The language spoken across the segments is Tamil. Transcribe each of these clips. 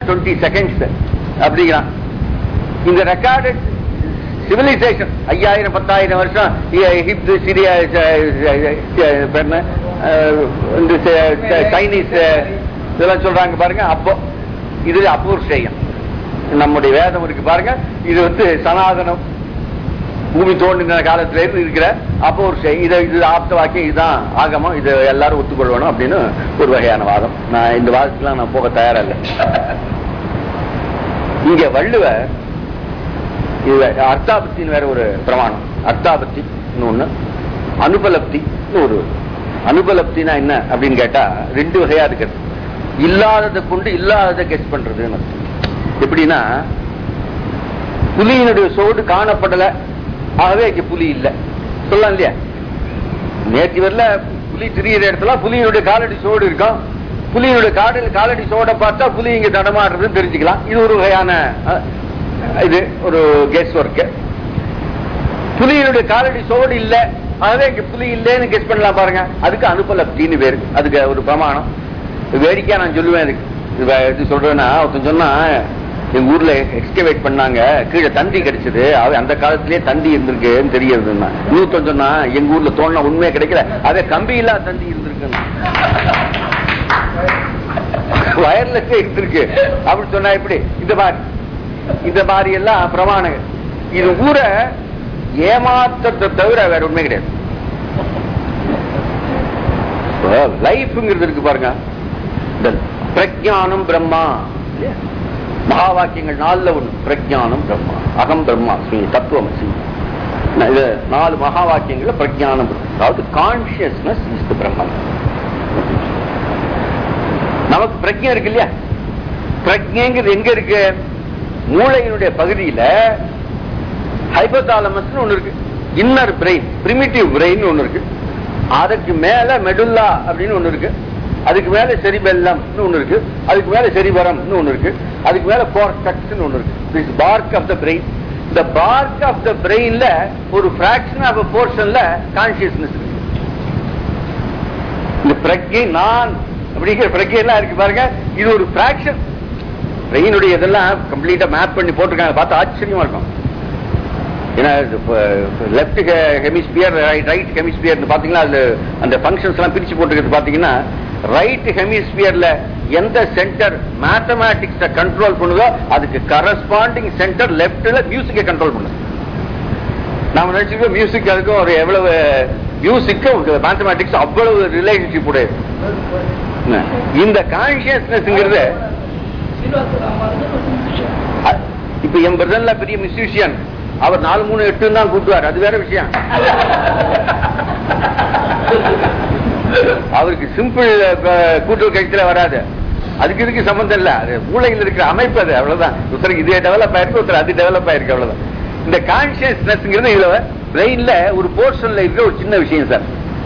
டுவெண்ட்டி செகண்ட்ஸ் அப்படிங்கிறான் இந்த ரெக்கார்டட் சிவிலைசேஷன் ஐயாயிரம் பத்தாயிரம் வருஷம் இ- எகிப்து சிரியா ச- ச- ச- பேர் என்ன? அஹ், இந்த ச- ச- சைனீஸ் அஹ், இதெல்லாம் சொல்றாங்க பாருங்க அப்போ இது அபூர்ஷயம் நம்முடைய வேதம் இருக்கு பாருங்க இது வந்து சனாதனம் பூமி தோன்றின காலத்துல இருந்து இருக்கிற அப்போ ஒரு செய்- இதை இது ஆப்த வாக்கியம் இதுதான் ஆகமம் இது எல்லாரும் ஒத்துக்கொள்ளணும் அப்படின்னு ஒரு வகையான வாதம் நான் இந்த வாதத்துக்குலாம் நான் போக தயாரா இல்லை இங்க வள்ளுவர் இது அர்த்தாபத்தின்னு வேற ஒரு பிரமாணம் அர்த்தாபத்தி ஒண்ணு அனுபலப்தின்னு ஒரு அனுபலப்தினா என்ன அப்படின்னு கேட்டா ரெண்டு வகையா இருக்கிறது இல்லாததை கொண்டு இல்லாததை கெஸ் பண்றதுன்னு அர்த்தம். எப்படின்னா புலியினுடைய சோடு காணப்படல ஆகவே இங்க புலி இல்ல சொல்லலாம் இல்லையா நேற்று வரல புலி திரியிற இடத்துல புலியினுடைய காலடி சோடு இருக்கும் புலியினுடைய காடல் காலடி சோட பார்த்தா புலி இங்க தடமாடுறதுன்னு தெரிஞ்சுக்கலாம் இது ஒரு வகையான அஹ், இது ஒரு கெஸ் ஒர்க் புலியினுடைய காலடி சோடு இல்ல ஆகவே இங்க புலி இல்லைன்னு கெஸ் பண்ணலாம் பாருங்க அதுக்கு அனுபலப்தின்னு பேரு அதுக்கு ஒரு பிரமாணம் வேடிக்கையா நான் சொல்லுவேன் அதுக்கு இது வே- இது சொல்றேன்னா ஒருத்தன் சொன்னா எங்க ஊர்ல எக்ஸ்கவேட் பண்ணாங்க கீழே தந்தி கிடைச்சது அவ அந்த காலத்திலேயே தந்தி இருந்திருக்குன்னு தெரியுதுன்னா இன்னொருத்தன் சொன்னா எங்க ஊர்ல தோணுனா உண்மையே கிடைக்கல அதே கம்பி இல்லாத தந்தி இருந்திருக்குன்னா வயர்லெஸ் இருந்திருக்கு அப்படி சொன்னா எப்படி இந்த மாதிரி இந்த மாதிரி எல்லாம் பிரமாணங்கள் இது ஊரை ஏமாத்தத்தை தவிர வேற உண்மை கிடையாது லைஃப்ங்கிறது இருக்கு பாருங்க இந்த பிரஜானம் பிரம்மா இல்லையா? மகா வாக்கியங்கள் நாலுல ஒண்ணு பிரஜானம் பிரம்மா அகம் பிரம்மா ஸ்ரீ தத்துவமசி இது நாலு மகா வாக்கியங்கள்ல பிரஜானம் பிரம்மா. அதாவது கான்சியஸ்னஸ் இஸ் தி பிரம்மன் நமக்கு பிரஜை இருக்கு இல்லையா பிரஜைங்கிறது எங்க இருக்கு மூளையினுடைய பகுதியில ஹைபோதாலமஸ் ஒண்ணு இருக்கு இன்னர் பிரெயின் பிரிமிட்டிவ் பிரெயின் ஒண்ணு இருக்கு அதுக்கு மேல மெடுல்லா அப்படின்னு ஒண்ணு இருக்கு அதுக்கு மேல செரிபெல்லம் ஒண்ணு இருக்கு அதுக்கு மேல செரிபரம் ஒண்ணு இருக்கு அதுக்கு மேல கோர்டக்ஸ் ஒண்ணு இருக்கு this part of the brain இந்த பார்க் ஆஃப் த பிரெயின்ல ஒரு பிராக்ஷன் ஆஃப் போர்ஷன்ல கான்சியஸ்னஸ் இருக்கு இந்த பிரஜை நான் அப்படிங்கிற பிரஜை எல்லாம் இருக்கு பாருங்க இது ஒரு பிராக்ஷன் பிரெயினுடைய இதெல்லாம் கம்ப்ளீட்டா மேப் பண்ணி போட்டிருக்காங்க பார்த்து ஆச்சரியமா இருக்கும் ஏன்னா லெப்ட் ஹெமிஸ்பியர் ரைட் ஹெமிஸ்பியர் பாத்தீங்கன்னா அதுல அந்த ஃபங்க்ஷன்ஸ் எல்லாம் பிரிச்சு போட்டுக்கிறது பாத்தீங்கன்னா ரைட் ஹெமிஸ்பியர்ல எந்த சென்டர் மேத்தமேட்டிக்ஸ கண்ட்ரோல் பண்ணுதோ அதுக்கு கரஸ்பாண்டிங் சென்டர் லெப்ட்ல மியூசிக்கை கண்ட்ரோல் பண்ணுது நாம நினைச்சிருக்கோம் மியூசிக் அதுக்கும் ஒரு எவ்வளவு மியூசிக்கும் மேத்தமேட்டிக்ஸ் அவ்வளவு ரிலேஷன்ஷிப் உடையது என்ன? இந்த கான்சியஸ்னஸ்ங்கிறது அ- இப்ப என் பிரதன்ல பெரிய மியூசிஷியன் அவர் நாலு மூணு எட்டு தான் கூட்டுவார் அது வேற விஷயம் அவருக்கு சிம்பிள் கூட்டு கட்சியில வராது அதுக்கு இதுக்கு சம்பந்தம் இல்ல அது மூளையில் இருக்கிற அமைப்பு அது அவ்வளவுதான் ஒருத்தருக்கு இது டெவலப் ஆயிருக்கு ஒருத்தர் அது டெவலப் ஆயிருக்கு அவ்வளவுதான் இந்த கான்சியஸ்னஸ்ங்கிறது இதுல பிரெயின்ல ஒரு போர்ஷன்ல இருக்கிற ஒரு சின்ன விஷயம் சார்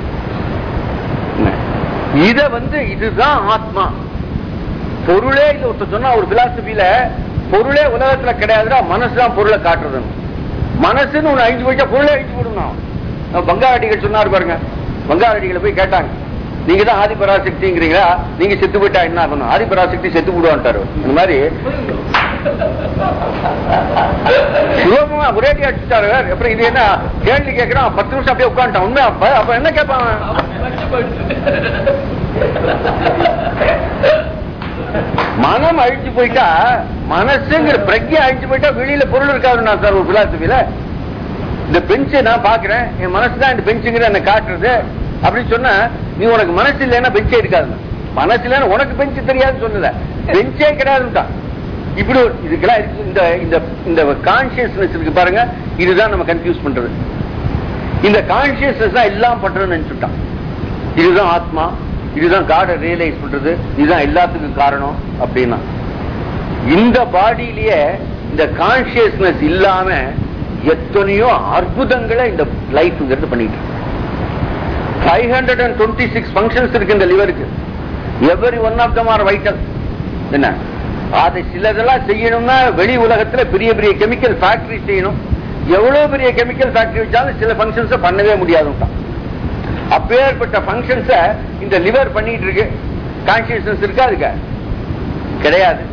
இத வந்து இதுதான் ஆத்மா பொருளே இது ஒருத்தர் சொன்னா ஒரு பிலாசபியில பொருளே உலகத்துல கிடையாதுடா மனசுதான் பொருளை காட்டுறது மனசுன்னு ஒண்ணு அழிஞ்சு போயிட்டா பொருளே அழிஞ்சு போடணும் பங்காரடிகள் சொன்னார் பாருங்க பங்காரடிகளை போய் கேட்டாங்க நீங்க தான் ஆதிபராசக்திங்கிறீங்களா நீங்க செத்து போயிட்டா என்ன ஆகணும் ஆதிபராசக்தி செத்து போடுவான்ட்டாரு இந்த மாதிரி சுலபமா ஒரேடி அடிச்சுட்டாரு அப்புறம் இது என்ன கேள்வி கேட்கறான் பத்து நிமிஷம் அப்படியே உட்காந்துட்டான் உண்மை அப்ப அப்ப என்ன கேட்பான் மனம் அழிஞ்சு போயிட்டா மனசுங்கிற பிரஜை அழிஞ்சு போயிட்டா வெளியில பொருள் இருக்காது நான் சார் ஒரு பிலாசபியில இந்த பெஞ்சை நான் பாக்குறேன் என் மனசு தான் இந்த பெஞ்சுங்கிற என்ன காட்டுறது அப்படின்னு சொன்னா நீ உனக்கு மனசு இல்லைன்னா பெஞ்சே இருக்காது மனசு இல்லைன்னா உனக்கு பெஞ்சு தெரியாதுன்னு சொல்லல பெஞ்சே கிடையாதுன்ட்டான் இப்படி ஒரு- இதுக்கெல்லாம் இருக்கு. இந்த இந்த இந்த கான்சியஸ்னஸ் இருக்கு பாருங்க இதுதான் நம்ம கன்ஃபியூஸ் பண்றது இந்த கான்சியஸ்னஸ் தான் எல்லாம் பண்றதுன்னு நினைச்சுட்டான் இதுதான் ஆத்மா இதுதான் காடை ரியலைஸ் பண்றது இதுதான் எல்லாத்துக்கும் காரணம் அப்படின்னா இந்த பாடியிலேயே இந்த கான்சியஸ்னஸ் இல்லாம எத்தனையோ அற்புதங்களை இந்த லைஃப்ங்கிறது பண்ணிட்டு five hundred and twenty six functions இருக்கு இந்த லிவருக்கு every one of them are vital என்ன அதை சிலதெல்லாம் செய்யணும்னா வெளி உலகத்துல பெரிய பெரிய கெமிக்கல் ஃபேக்டரி செய்யணும் எவ்வளவு பெரிய கெமிக்கல் ஃபேக்டரி வச்சாலும் சில ஃபங்க்ஷன்ஸ் பண்ணவே முடியாதுட்டான் அப்பேற்பட்ட ஃபங்க்ஷன்ஸ இந்த லிவர் பண்ணிட்டு இருக்கு கான்சியஸ்னஸ் இருக்கா அதுக்கு கிடையாது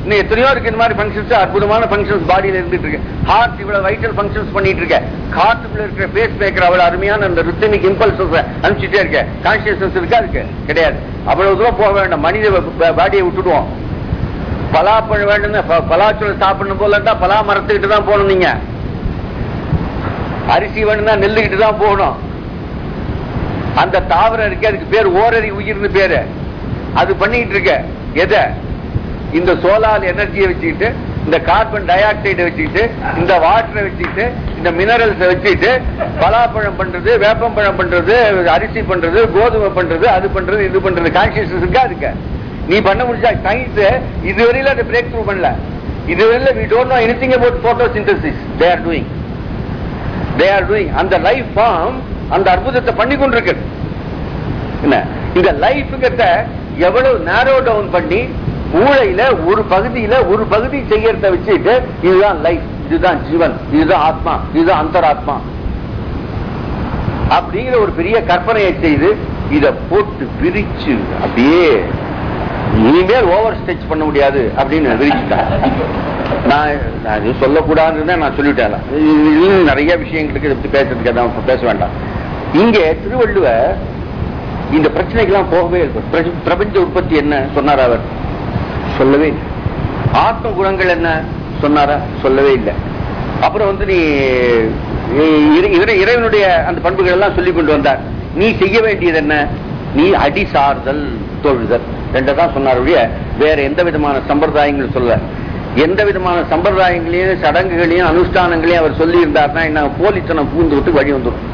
இன்னும் எத்தனையோ இருக்கு இந்த மாதிரி ஃபங்க்ஷன்ஸ் அற்புதமான ஃபங்க்ஷன்ஸ் பாடியில இருந்துட்டு இருக்கு ஹார்ட் இவ்வளவு வைட்டல் ஃபங்க்ஷன்ஸ் பண்ணிட்டு இருக்க ஹார்ட்டுக்குள்ள இருக்கிற பேஸ் மேக்கர் அவ்வளவு அருமையான அந்த ரித்தமிக் இம்பல்சஸ் அனுப்பிச்சுட்டே இருக்க கான்சியஸ்னஸ் இருக்கா இருக்கு கிடையாது அவ்வளவு தூரம் போக வேண்டாம் மனித பாடியை விட்டுடுவோம் பலாப்பழம் வேண்டும் பலாச்சொல் சாப்பிடணும் போல இருந்தா பலா மரத்துக்கிட்டு தான் போகணும் நீங்க அரிசி வேணும்னா நெல்லுக்கிட்டு தான் போகணும் அந்த தாவரம் இருக்கு அதுக்கு பேர் ஓரறி உயிர்னு பேரு அது பண்ணிட்டு இருக்க எதை இந்த சோலார் எனர்ஜியை வச்சுக்கிட்டு இந்த கார்பன் டை ஆக்சைடை வச்சுக்கிட்டு இந்த வாட்டரை வச்சுக்கிட்டு இந்த மினரல்ஸை வச்சுக்கிட்டு பலாப்பழம் பண்றது வேப்பம்பழம் பண்றது அரிசி பண்றது கோதுமை பண்றது அது பண்றது இது பண்றது கான்சியஸ்னஸ் இருக்கா இருக்க நீ பண்ண முடிஞ்சா சயின்ஸ் இதுவரையில அதை பிரேக் த்ரூ பண்ணல இதுவரையில we don't know anything about photosynthesis they are doing they are doing அந்த லைஃப் ஃபார்ம் அந்த அற்புதத்தை பண்ணி கொண்டிருக்கு என்ன இந்த லைஃப்ங்கிறத எவ்வளவு நேரோ டவுன் பண்ணி மூளையில ஒரு பகுதியில ஒரு பகுதி செய்யறத வச்சுட்டு இதுதான் லைஃப் இதுதான் ஜீவன் இதுதான் ஆத்மா இதுதான் அந்தராத்மா அப்படிங்கிற ஒரு பெரிய கற்பனையை செய்து இத போட்டு பிரிச்சு அப்படியே இனிமேல் ஓவர் ஸ்டெச் பண்ண முடியாது அப்படின்னு விரிச்சுட்டாங்க நான் நான் இது சொல்லக்கூடாதுன்னு நான் சொல்லிட்டேன் இன்னும் நிறைய விஷயங்களுக்கு இதை பத்தி பேசுறதுக்கு அதான் பேச வேண்டாம் இங்கே திருவள்ளுவர் இந்த பிரச்சனைக்கெல்லாம் போகவே இருக்கும் பிரப- பிரபஞ்ச உற்பத்தி என்ன சொன்னார் அவர் சொல்லவே இல்லை ஆத்ம குணங்கள் என்ன சொன்னாரா சொல்லவே இல்லை அப்புறம் வந்து நீ இறை- இறை- இறைவனுடைய அந்த பண்புகள் எல்லாம் சொல்லி கொண்டு வந்தார் நீ செய்ய வேண்டியது என்ன நீ அடி சார்தல் தொழுதல் ரெண்டை தான் சொன்னார் ஒழிய வேற எந்த விதமான சம்பிரதாயங்கள் சொல்ல எந்த விதமான சம்பிரதாயங்களையும் சடங்குகளையும் அனுஷ்டானங்களையும் அவர் சொல்லி இருந்தார்னா என்ன போலித்தனம் பூந்து விட்டு வழி வந்துடும்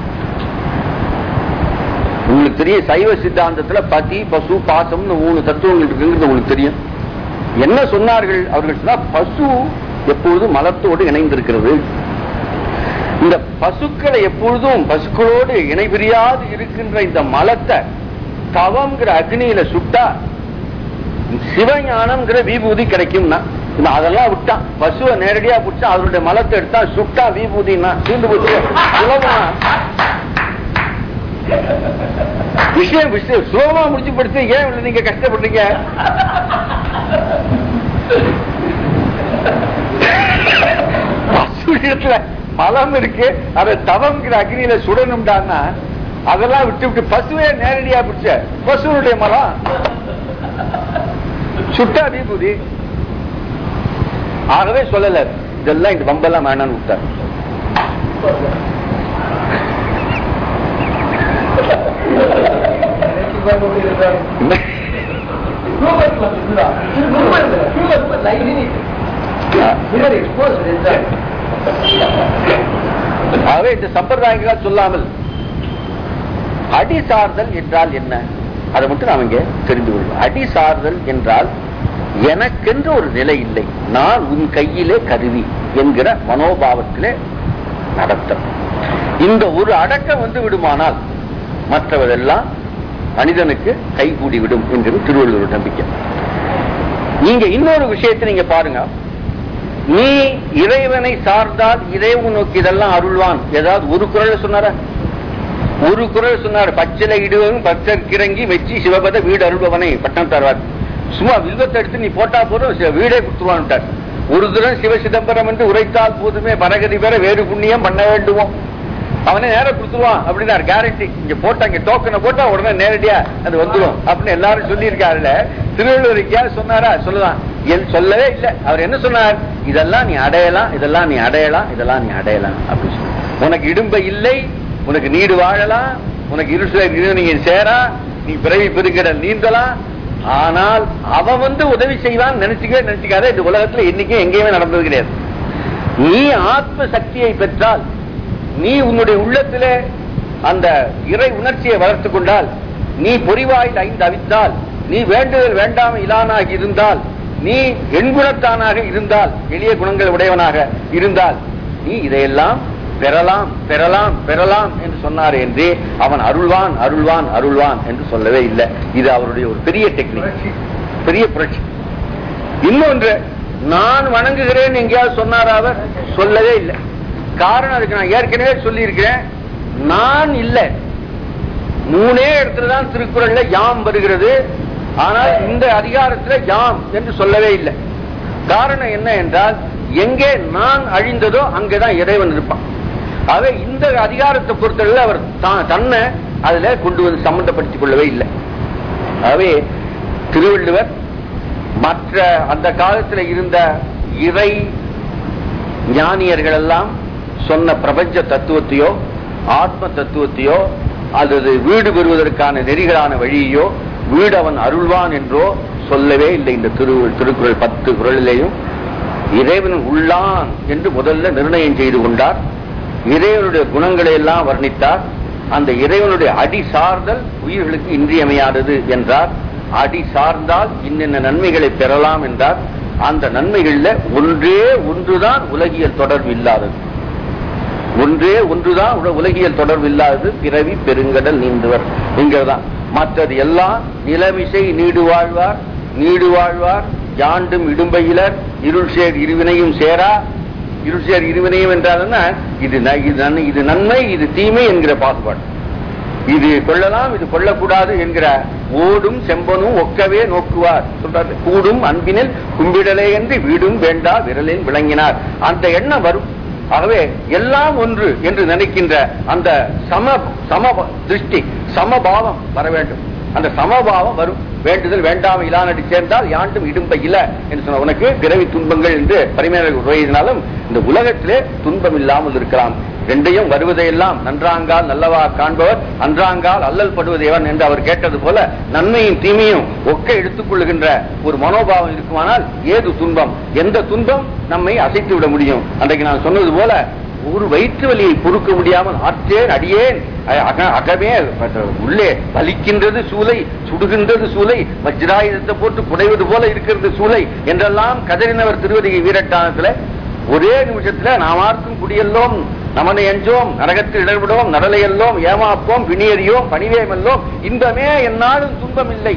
உங்களுக்கு தெரியும் சைவ சித்தாந்தத்துல பதி பசு பாசம்னு மூணு தத்துவங்கள் இருக்குங்கிறது உங்களுக்கு தெரியும் என்ன சொன்னார்கள் அவர்கள் சொன்னா பசு எப்பொழுதும் மலத்தோடு இணைந்திருக்கிறது இந்த பசுக்களை எப்பொழுதும் பசுக்களோடு இணைபிரியாது இருக்கின்ற இந்த மலத்தை தவம்ங்கிற அக்னியில சுட்டா சிவஞானம்ங்கிற விபூதி கிடைக்கும்னா இவன் அதெல்லாம் விட்டான் பசுவை நேரடியா பிடிச்சா அதனுடைய மலத்தை எடுத்தா சுட்டா விபூதினா தீர்ந்து போச்சு சுலபமா விஷயம் விஷயம் சுலபமா முடிச்சு படுத்து ஏன் இவ்வளவு நீங்க கஷ்டப்படுறீங்க பசுடத்துல மலம் இருக்கு அதை தவங்கிற அக்னியில சுடணும்டான்னா அதெல்லாம் விட்டு விட்டு பசுவே நேரடியா பிடிச்ச பசுனுடைய மரம் சுட்டா விபூதி ஆகவே சொல்லல இதெல்லாம் இந்த பம்பெல்லாம் வேணாம்னு விட்டார் ஆகவே இந்த சம்பிரதாயங்களால் சொல்லாமல் அடி சார்தல் என்றால் என்ன அதை மட்டும் நாம் இங்கே தெரிந்து கொள்வோம் அடி சார்தல் என்றால் எனக்கென்று ஒரு நிலை இல்லை நான் உன் கையிலே கருவி என்கிற மனோபாவத்திலே நடத்தம் இந்த ஒரு அடக்கம் வந்து விடுமானால் மற்றவதெல்லாம் மனிதனுக்கு கைகூடி விடும் என்கிற திருவள்ளுவர் நம்பிக்கை நீங்க இன்னொரு விஷயத்தை நீங்க பாருங்க நீ இறைவனை சார்ந்தால் இறைவன் நோக்கி இதெல்லாம் அருள்வான் ஏதாவது ஒரு குரல் சொன்னாரா ஒரு குரல் சொன்னார் பச்சிலை இடுவன் பச்சர் கிறங்கி மெச்சி சிவபத வீடு அருள்பவனை பட்டம் தருவார் சும்மா வில்வத்தை எடுத்து நீ போட்டா போதும் சி- வீடே கொடுத்துருவான்ட்டார் ஒரு தூரம் சிவ சிதம்பரம் என்று உரைத்தால் போதுமே பரகதி பெற வேறு புண்ணியம் பண்ண வேண்டுவோம் அவனே நேரம் கொடுத்துருவான் அப்படின்னாரு கேரண்டி இங்க போட்டா இங்க டோக்கனை போட்டா உடனே நேரடியா அது வந்துடும் அப்படின்னு எல்லாரும் சொல்லி இருக்காருல திருவள்ளுவர் எங்கேயாவது சொன்னாரா சொல்லலாம் என் சொல்லவே இல்லை அவர் என்ன சொன்னார் இதெல்லாம் நீ அடையலாம் இதெல்லாம் நீ அடையலாம் இதெல்லாம் நீ அடையலாம் அப்படின்னு சொன்னார் உனக்கு இடும்பை இல்லை உனக்கு நீடு வாழலாம் உனக்கு இருசுல நீங்க சேரா நீ பிறவி பெருங்கிடல் நீந்தலாம் ஆனால் அவன் வந்து உதவி செய்வான் நினைச்சுக்கவே நினைச்சுக்காத இந்த உலகத்துல என்னைக்கும் எங்கேயுமே நடந்தது கிடையாது நீ ஆத்ம சக்தியை பெற்றால் நீ உன்னுடைய உள்ளத்திலே அந்த இறை உணர்ச்சியை வளர்த்துக் கொண்டால் நீ பொறிவாயில் ஐந்து அவித்தால் நீ வேண்டுதல் வேண்டாம இலானாக இருந்தால் நீ எண்குணத்தானாக இருந்தால் எளிய குணங்கள் உடையவனாக இருந்தால் நீ இதையெல்லாம் பெறலாம் பெறலாம் பெறலாம் என்று சொன்னார் என்று அவன் அருள்வான் அருள்வான் அருள்வான் என்று சொல்லவே இல்லை இது அவருடைய ஒரு பெரிய டெக்னிக் பெரிய புரட்சி இன்னொன்று நான் வணங்குகிறேன் எங்கேயாவது சொன்னார் அவர் சொல்லவே இல்லை காரணம் அதுக்கு நான் ஏற்கனவே சொல்லி இருக்கிறேன் நான் இல்லை மூணே இடத்துல தான் திருக்குறள்ல யாம் வருகிறது ஆனால் இந்த அதிகாரத்துல யாம் என்று சொல்லவே இல்லை காரணம் என்ன என்றால் எங்கே நான் அழிந்ததோ அங்கேதான் இறைவன் இருப்பான் ஆகவே இந்த அதிகாரத்தை பொறுத்தவரை அவர் தான் தன்னை அதுல கொண்டு வந்து சம்பந்தப்படுத்திக் கொள்ளவே இல்லை ஆகவே திருவள்ளுவர் மற்ற அந்த காலத்தில் இருந்த இறை ஞானியர்கள் எல்லாம் சொன்ன பிரபஞ்ச தத்துவத்தையோ ஆத்ம தத்துவத்தையோ அல்லது வீடு பெறுவதற்கான நெறிகளான வழியோ வீடு அவன் அருள்வான் என்றோ சொல்லவே இல்லை இந்த திரு திருக்குறள் பத்து குரலிலேயும் இறைவன் உள்ளான் என்று முதல்ல நிர்ணயம் செய்து கொண்டார் இறைவனுடைய குணங்களை எல்லாம் வர்ணித்தார் அந்த இறைவனுடைய அடி சார்தல் உயிர்களுக்கு இன்றியமையாதது என்றார் அடி சார்ந்தால் இன்னென்ன நன்மைகளை பெறலாம் என்றார் அந்த நன்மைகள்ல ஒன்றே ஒன்றுதான் உலகியல் தொடர்பு இல்லாதது ஒன்றே ஒன்றுதான் உல- உலகியல் தொடர்பு இல்லாதது பிறவி பெருங்கடல் நீந்துவர் என்கிறதான் மற்றது எல்லாம் நிலமிசை நீடு வாழ்வார் நீடு வாழ்வார் யாண்டும் இடும்பையிலர் இருள் சேர் இருவினையும் சேரா இருள் சேர் இருவினையும் என்றால் என்ன இது ந- இது நன்மை- இது நன்மை இது தீமை என்கிற பாகுபாடு இது கொள்ளலாம் இது கொள்ளக்கூடாது என்கிற ஓடும் செம்பனும் ஒக்கவே நோக்குவார் சொல்றாரு கூடும் அன்பினில் கும்பிடலே என்று வீடும் வேண்டா விரலில் விளங்கினார் அந்த எண்ணம் வரும் ஆகவே எல்லாம் ஒன்று என்று நினைக்கின்ற அந்த சம சம திருஷ்டி சமபாவம் வர வேண்டும் அந்த சமபாவம் வரும் வேண்டுதல் வேண்டாம் இலானடி சேர்ந்தால் யாண்டும் இடும்பை இல்ல என்று சொன்ன உனக்கு பிறவி துன்பங்கள் என்று பரிமையாளர்கள் உரையினாலும் இந்த உலகத்திலே துன்பம் இல்லாமல் இருக்கலாம் ரெண்டையும் வருவதையெல்லாம் நன்றாங்கால் நல்லவா காண்பவர் அன்றாங்கால் அல்லல் படுவதேவன் என்று அவர் கேட்டது போல நன்மையும் தீமையும் ஒக்க எடுத்துக் கொள்ளுகின்ற ஒரு மனோபாவம் இருக்குமானால் ஏது துன்பம் எந்த துன்பம் நம்மை அசைத்து விட முடியும் அன்றைக்கு நான் சொன்னது போல ஒரு வயிற்று வலியை பொறுக்க முடியாமல் ஆற்றேன் அடியேன் அ- அக- அகமே உள்ளே வலிக்கின்றது சூலை சுடுகின்றது சூலை வஜ்ராயுதத்தை போட்டு குடைவது போல இருக்கிறது சூலை என்றெல்லாம் கதறினவர் திருவதிகை வீரட்டானத்துல ஒரே நிமிஷத்துல நாமார்க்கும் குடியெல்லோம் நமனை எஞ்சோம் நரகத்தில் இடர்விடோம் நடலையெல்லோம் ஏமாப்போம் வினியறியோம் பணிவேமெல்லோம் இன்பமே என்னாலும் துன்பம் இல்லை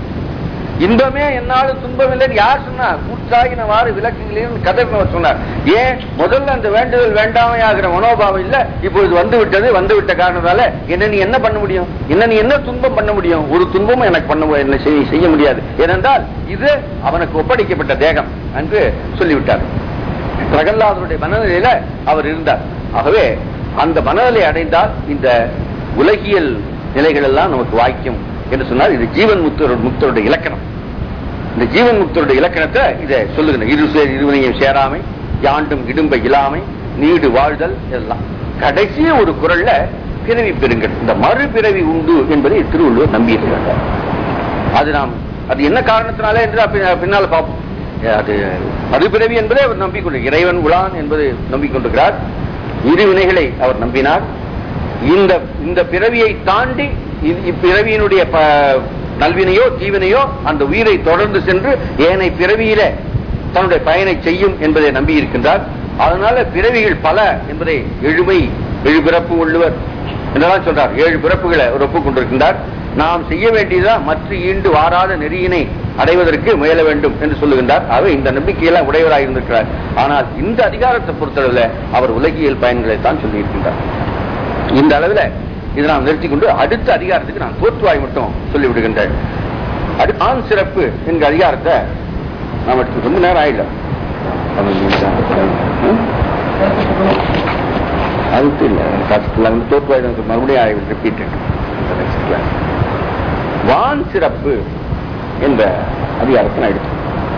இன்பமே என்னாலும் துன்பம் இல்லைன்னு யார் சொன்னார் கூட்டாகினவாறு விளக்குகளில் கதறினவர் சொன்னார் ஏன் முதல்ல அந்த வேண்டுதல் வேண்டாமையாகிற மனோபாவம் இல்ல இப்பொழுது வந்து விட்டது வந்து விட்ட காரணத்தால என்ன நீ என்ன பண்ண முடியும் என்ன நீ என்ன துன்பம் பண்ண முடியும் ஒரு துன்பமும் எனக்கு பண்ண மு- என்ன செய்ய செய்ய முடியாது ஏனென்றால் இது அவனுக்கு ஒப்படைக்கப்பட்ட தேகம் என்று சொல்லிவிட்டார் பிரகல்லாதனுடைய மனநிலையில அவர் இருந்தார் ஆகவே அந்த மனநிலை அடைந்தால் இந்த உலகியல் நிலைகள் எல்லாம் நமக்கு வாய்க்கும் என்று சொன்னால் இது ஜீவன் முக்தர் முக்தருடைய இலக்கணம் இந்த ஜீவன் முக்தருடைய இலக்கணத்தை இதை சொல்லுகிற இரு சேர் இருவினையும் சேராமை யாண்டும் இடும்பை இல்லாமை நீடு வாழ்தல் எல்லாம் கடைசி ஒரு குரல்ல பிறவி பெறுங்கள் இந்த மறுபிறவி உண்டு என்பதை திருவள்ளுவர் நம்பியிருக்கிறார் அது நாம் அது என்ன காரணத்தினாலே என்று அப்பி- பின்னால பார்ப்போம் அது மறுபிறவி என்பதை அவர் நம்பிக்கொண்டு இறைவன் உலான் என்பதை நம்பிக்கொண்டிருக்கிறார் இரு வினைகளை அவர் நம்பினார் இந்த இந்த பிறவியை தாண்டி இது- இப்பிறவியினுடைய ப- நல்வினையோ தீவினையோ அந்த உயிரை தொடர்ந்து சென்று ஏனை பிறவியில தன்னுடைய பயனை செய்யும் என்பதை நம்பி இருக்கின்றார் அதனால பிறவிகள் பல என்பதை எழுமை எழுபிறப்பு உள்ளவர் என்றெல்லாம் சொல்றார் ஏழு பிறப்புகளை அவர் ஒப்புக்கொண்டிருக்கின்றார் நாம் செய்ய வேண்டியதுதான் மற்ற ஈண்டு வாராத நெறியினை அடைவதற்கு முயல வேண்டும் என்று சொல்லுகின்றார் ஆகவே இந்த நம்பிக்கையெல்லாம் உடையவராக இருந்திருக்கிறார் ஆனால் இந்த அதிகாரத்தை பொறுத்தளவில் அவர் உலகியல் பயன்களை தான் சொல்லியிருக்கின்றார் இந்த அளவில் இதை நாம் நிறுத்திக் கொண்டு அடுத்த அதிகாரத்துக்கு நான் தோற்றுவாய் மட்டும் சொல்லிவிடுகின்றேன் அடுத்த ஆண் சிறப்பு என்கிற அதிகாரத்தை நாம் எடுத்து ரொம்ப நேரம் ஆயிடல அதுக்கு இல்லை ஃபர்ஸ்ட்ல வந்து தோற்றுவாய் மறுபடியும் ஐ ரிப்பீட் வான் சிறப்பு என்ற அதிகாரத்தை நான் எடுத்தேன்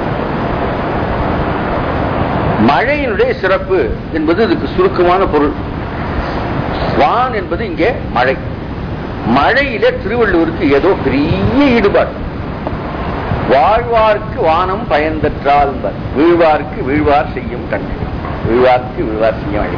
மழையினுடைய சிறப்பு என்பது இதுக்கு சுருக்கமான பொருள் வான் என்பது இங்கே மழை மழையிலே திருவள்ளுவருக்கு ஏதோ பெரிய ஈடுபாடு வாழ்வார்க்கு வானம் பயந்தற்றால் என்பர். வீழ்வார்க்கு வீழ்வார் செய்யும் கண்ணு வீழ்வார்க்கு வீழ்வார் செய்யும் அழி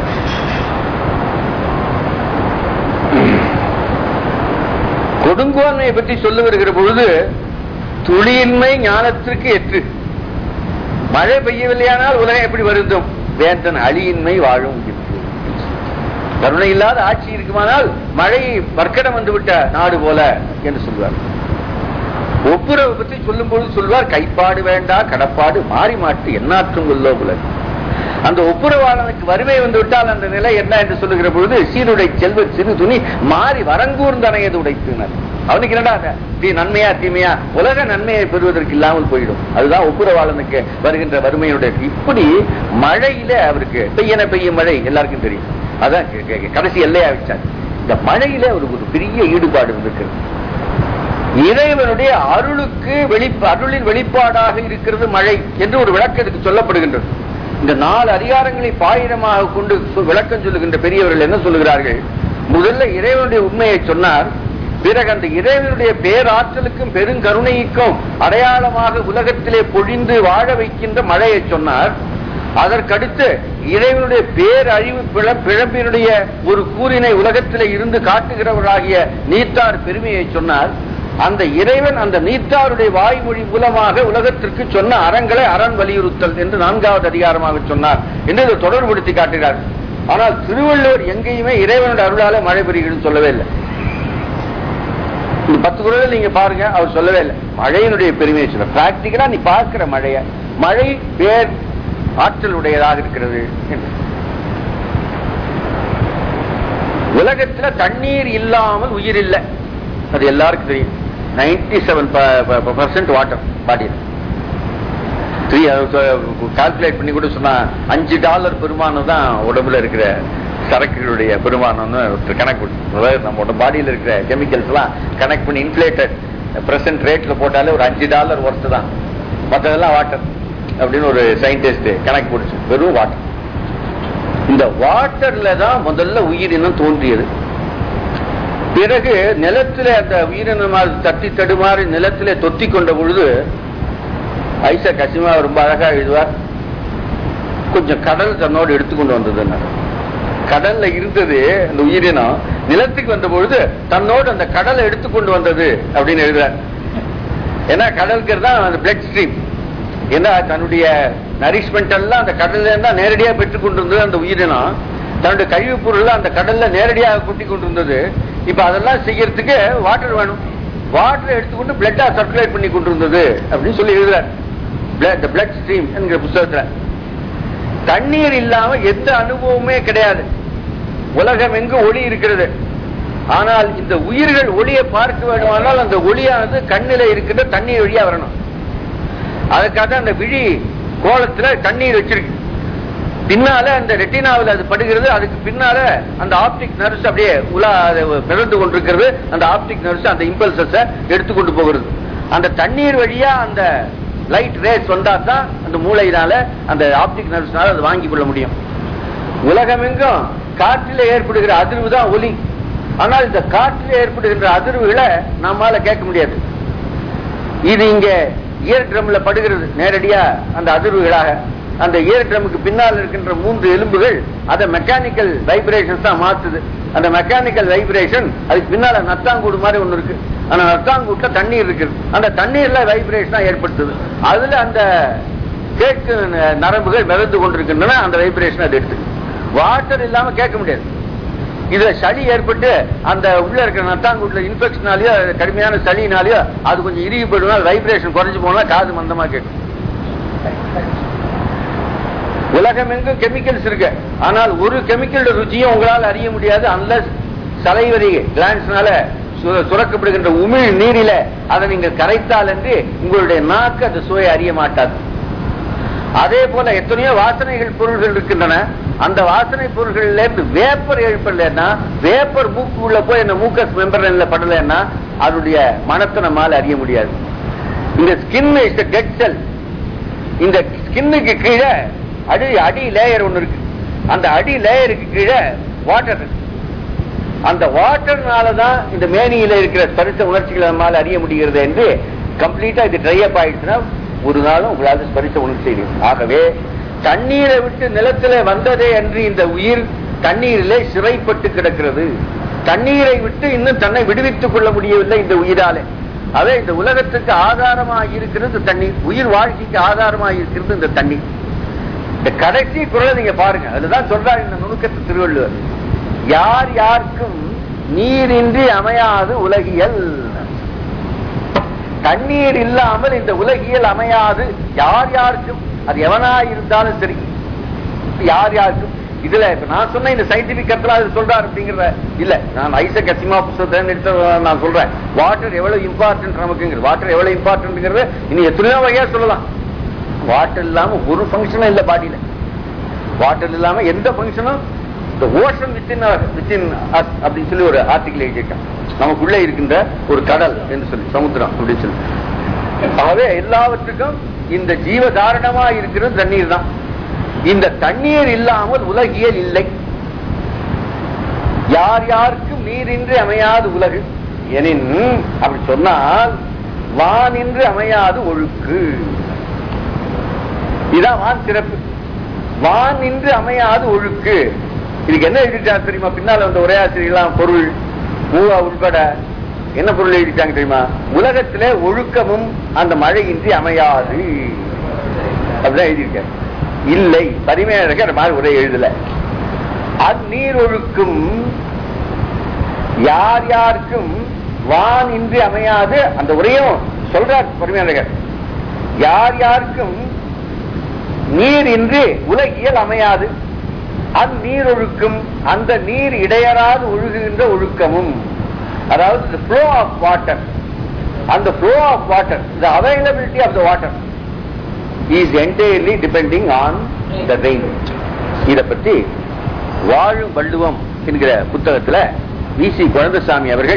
கொடுங்கோன்மையை பற்றி சொல்ல வருகிற பொழுது துளியின்மை ஞானத்திற்கு எற்று மழை பெய்யவில்லையானால் உலகம் எப்படி வருந்தும் வேந்தன் அழியின்மை வாழும் உயிர்ப்பு. கருணை இல்லாத ஆட்சி இருக்குமானால் மழை வர்க்கடம் வந்துவிட்ட நாடு போல என்று சொல்வார் ஒப்புரவு பற்றி சொல்லும் பொழுது சொல்வார் கைப்பாடு வேண்டா கடப்பாடு மாறி மாட்டு எண்ணாற்றும் கொல்லோ உலகம் அந்த ஒப்புரவாளனுக்கு வறுமை வந்து விட்டால் அந்த நிலை என்ன என்று சொல்லுகிற பொழுது சீருடை செல்வ சிறு துணி மாறி வரங்கூர்ந்தனையது உடைத்தினர் அவனுக்கு என்னடா அந்த தீ நன்மையா தீமையா உலக நன்மையை பெறுவதற்கு இல்லாமல் போயிடும் அதுதான் ஒப்புரவாளனுக்கு வருகின்ற வறுமையுடைய இப்படி மழையில அவருக்கு பெய்யன பெய்யும் மழை எல்லாருக்கும் தெரியும் அதான் கே- கே- கடைசி எல்லையா வச்சார் இந்த மழையில அவருக்கு ஒரு பெரிய ஈடுபாடு இருக்கிறது இறைவனுடைய அருளுக்கு வெளி அருளின் வெளிப்பாடாக இருக்கிறது மழை என்று ஒரு விளக்கம் இதுக்கு சொல்லப்படுகின்றது இந்த நாலு அதிகாரங்களை பாயிரமாக கொண்டு சொ- விளக்கம் சொல்லுகின்ற பெரியவர்கள் என்ன சொல்லுகிறார்கள் முதல்ல இறைவனுடைய உண்மையை சொன்னார் பிறகு அந்த இறைவனுடைய பேராற்றலுக்கும் பெருங்கருணைக்கும் அடையாளமாக உலகத்திலே பொழிந்து வாழ வைக்கின்ற மழையை சொன்னார் அதற்கடுத்து இறைவனுடைய பேரழிவு பிழ- பிழம்பினுடைய ஒரு கூறினை உலகத்திலே இருந்து காட்டுகிறவராகிய நீத்தார் பெருமையை சொன்னார் அந்த இறைவன் அந்த நீத்தாருடைய வாய்மொழி மூலமாக உலகத்திற்கு சொன்ன அறங்களை அரண் வலியுறுத்தல் என்று நான்காவது அதிகாரமாக சொன்னார் என்று இதை தொடர்புபடுத்தி காட்டுகிறார் ஆனால் திருவள்ளுவர் எங்கேயுமே இறைவனுடைய அருளால மழை பெறுகிறதுன்னு சொல்லவே இல்லை இந்த பத்து குரல் நீங்க பாருங்க அவர் சொல்லவே இல்லை மழையினுடைய பெருமையை சொல்ல பிராக்டிக்கலா நீ பார்க்கிற மழைய மழை பேர் ஆற்றல் உடையதாக இருக்கிறது என்று. உலகத்துல தண்ணீர் இல்லாமல் உயிர் இல்லை அது எல்லாருக்கும் தெரியும் நைன்டி செவன் பர்சன்ட் வாட்டர் பாடியில் த்ரீ கால்குலேட் பண்ணி கூட சொன்னா அஞ்சு டாலர் பெருமானம் தான் உடம்புல இருக்கிற சரக்குகளுடைய பெருமானம்னு ஒருத்தர் கணக்கு போட்டு அதாவது நம்ம பாடியில் இருக்கிற கெமிக்கல்ஸ் எல்லாம் கனெக்ட் பண்ணி இன்ஃபிளேட்டட் பிரசன்ட் ரேட்ல போட்டாலே ஒரு அஞ்சு டாலர் ஒர்த்து தான் மற்றதெல்லாம் வாட்டர் அப்படின்னு ஒரு சயின்டிஸ்ட் கணக்கு போட்டுச்சு வெறும் வாட்டர் இந்த வாட்டர்ல தான் முதல்ல உயிரினம் தோன்றியது பிறகு நிலத்திலே அந்த உயிரினமாக தட்டி தடுமாறி நிலத்திலே தொத்தி கொண்ட பொழுது ஐசா கசிமா ரொம்ப அழகா எழுதுவார் கொஞ்சம் கடல் தன்னோடு எடுத்துக்கொண்டு வந்ததுன்னு கடல்ல இருந்தது அந்த உயிரினம் நிலத்துக்கு வந்த பொழுது தன்னோடு அந்த கடலை எடுத்துக்கொண்டு வந்தது அப்படின்னு எழுதுறார் ஏன்னா கடலுக்கு தான் அந்த பிளட் ஸ்ட்ரீம் ஏன்னா தன்னுடைய நரிஷ்மெண்ட் எல்லாம் அந்த கடல்ல இருந்தா நேரடியா பெற்றுக் கொண்டிருந்தது அந்த உயிரினம் தன்னுடைய கழிவுப் பொருள் அந்த கடல்ல நேரடியாக கொட்டி கொண்டிருந்தது இப்ப அதெல்லாம் செய்யறதுக்கு வாட்டர் வேணும் வாட்டர் எடுத்துக்கொண்டு பிளட்டா சர்க்குலேட் பண்ணி கொண்டிருந்தது அப்படின்னு சொல்லி எழுதுறார் பிளட் ஸ்ட்ரீம் என்கிற புத்தகத்துல தண்ணீர் இல்லாம எந்த அனுபவமே கிடையாது உலகம் எங்கு ஒளி இருக்கிறது ஆனால் இந்த உயிர்கள் ஒளியை பார்க்க வேண்டுமானால் அந்த ஒளியானது கண்ணில இருக்கின்ற தண்ணீர் வழியா வரணும் அதுக்காக அந்த விழி கோலத்துல தண்ணீர் வச்சிருக்கு பின்னால அந்த ரெட்டினாவில் அது படுகிறது அதுக்கு பின்னால அந்த ஆப்டிக் நர்ஸ் அப்படியே உலா அது பிறந்து கொண்டிருக்கிறது அந்த ஆப்டிக் நர்ஸ் அந்த இம்பல்சஸ எடுத்துக்கொண்டு போகிறது அந்த தண்ணீர் வழியா அந்த லைட் ரேஸ் வந்தா தான் அந்த மூளையினால அந்த ஆப்டிக் நர்ஸ்னால அது வாங்கி கொள்ள முடியும் உலகமெங்கும் காற்றில் ஏற்படுகிற அதிர்வு தான் ஒலி ஆனால் இந்த காற்றில் ஏற்படுகின்ற அதிர்வுகளை நம்மால கேட்க முடியாது இது இங்க இயர் ட்ரம்ல படுகிறது நேரடியா அந்த அதிர்வுகளாக அந்த இயர் ட்ரமுக்கு பின்னால் இருக்கின்ற மூன்று எலும்புகள் அதை மெக்கானிக்கல் வைப்ரேஷன்ஸ் தான் மாத்துது அந்த மெக்கானிக்கல் வைப்ரேஷன் அதுக்கு பின்னால நத்தாங்கூடு மாதிரி ஒண்ணு இருக்கு அந்த நத்தாங்கூட்ல தண்ணீர் இருக்குது அந்த தண்ணீர்ல வைப்ரேஷன் ஏற்படுத்துது அதுல அந்த கேட்கு நரம்புகள் மிதந்து கொண்டிருக்கின்றன அந்த வைப்ரேஷன் அது எடுத்து வாட்டர் இல்லாம கேட்க முடியாது இதுல சளி ஏற்பட்டு அந்த உள்ள இருக்கிற நத்தாங்கூட்ல இன்ஃபெக்ஷனாலயோ கடுமையான சளினாலயோ அது கொஞ்சம் இறுகி போயிடும் வைப்ரேஷன் குறைஞ்சு போனா காது மந்தமா கேட்கும் உலகம் எங்கும் கெமிக்கல்ஸ் இருக்கு ஆனால் ஒரு கெமிக்கல் ருச்சியும் உங்களால் அறிய முடியாது அன்லஸ் சலைவரி கிளான்ஸ்னால சுரக்கப்படுகின்ற உமிழ் நீரில அதை நீங்கள் கரைத்தால் என்று உங்களுடைய நாக்கு அந்த சுவை அறிய மாட்டாது அதே போல எத்தனையோ வாசனைகள் பொருள்கள் இருக்கின்றன அந்த வாசனை பொருள்கள்ல இருந்து வேப்பர் எழுப்பலன்னா வேப்பர் மூக்கு உள்ள போய் என்ன மூக்கஸ் மெம்பர்ல படலன்னா அதனுடைய மனத்தை நம்மால் அறிய முடியாது இந்த ஸ்கின் இஸ் டெட் செல் இந்த ஸ்கின்னுக்கு கீழே அடி அடி லேயர் ஒண்ணு இருக்கு அந்த அடி லேயருக்கு கீழே வாட்டர் இருக்கு அந்த வாட்டர்னால தான் இந்த மேனியில இருக்கிற ஸ்பரிச உணர்ச்சிகளை நம்மால் அறிய முடிகிறது என்று கம்ப்ளீட்டா இது ட்ரை அப் ஆயிடுச்சுன்னா ஒரு நாளும் உங்களால் ஸ்பரிச உணர்ச்சி செய்யும் ஆகவே தண்ணீரை விட்டு நிலத்திலே வந்ததே என்று இந்த உயிர் தண்ணீரிலே சிறைப்பட்டு கிடக்கிறது தண்ணீரை விட்டு இன்னும் தன்னை விடுவித்துக் கொள்ள முடியவில்லை இந்த உயிராலே அதே இந்த உலகத்துக்கு ஆதாரமாக இருக்கிறது தண்ணீர் உயிர் வாழ்க்கைக்கு ஆதாரமாக இருக்கிறது இந்த தண்ணீர் இந்த கடைசி குரலை நீங்க பாருங்க அதுதான் சொல்றாரு இந்த நுணுக்கத்து திருவள்ளுவர் யார் யாருக்கும் நீரின்றி அமையாது உலகியல் தண்ணீர் இல்லாமல் இந்த உலகியல் அமையாது யார் யாருக்கும் அது எவனா இருந்தாலும் சரி யார் யாருக்கும் இதுல இப்ப நான் சொன்ன இந்த சயின்டிபிக் கருத்துல அது சொல்றாரு அப்படிங்கறத இல்ல நான் ஐசக் அசிமா புத்தகத்தை எடுத்து நான் சொல்றேன் வாட்டர் எவ்வளவு இம்பார்ட்டன்ட் நமக்குங்கிறது வாட்டர் எவ்வளவு இம்பார்ட்டன்ட்ங்கிறது இன்னும் எத்தனையோ வகையா சொல்லலாம் வாட்டர் இல்லாம ஒரு ஃபங்க்ஷனும் இல்ல பாடியில வாட்டர் இல்லாம எந்த ஃபங்க்ஷனும் இந்த ஓஷன் வித்தின் வித்தின் அப்படின்னு சொல்லி ஒரு ஆர்டிகல் எழுதியிருக்கான் நமக்குள்ள இருக்கின்ற ஒரு கடல் என்று சொல்லி சமுத்திரம் அப்படின்னு சொல்லி ஆகவே எல்லாவற்றுக்கும் இந்த ஜீவதாரணமா இருக்கிறது தண்ணீர் தான் இந்த தண்ணீர் இல்லாமல் உலகியல் இல்லை யார் யாருக்கும் நீரின்றி அமையாது உலகு எனின் அப்படி சொன்னால் வானின்று அமையாது ஒழுக்கு இதான் வான் சிறப்பு வான் நின்று அமையாது ஒழுக்கு இதுக்கு என்ன எழுதிட்டார் தெரியுமா பின்னால வந்த உரையாசிரியெல்லாம் பொருள் பூவா உட்பட என்ன பொருள் எழுதிட்டாங்க தெரியுமா உலகத்திலே ஒழுக்கமும் அந்த மழையின்றி அமையாது அப்படிதான் எழுதியிருக்க இல்லை பரிமையழக அந்த மாதிரி உரை எழுதல அந்நீர் ஒழுக்கும் யார் யாருக்கும் வான் இன்றி அமையாது அந்த உரையும் சொல்றார் பரிமையழகர் யார் யாருக்கும் நீர் இன்றி உலகியல் அமையாது அந்நீர் ஒழுக்கும் அந்த நீர் இடையறாது ஒழுகுகின்ற ஒழுக்கமும் அதாவது the flow of water அந்த flow of water the availability of the water is entirely depending on the rain இத பற்றி வாழும் வள்ளுவம் என்கிற புத்தகத்துல வி சி குழந்தசாமி அவர்கள்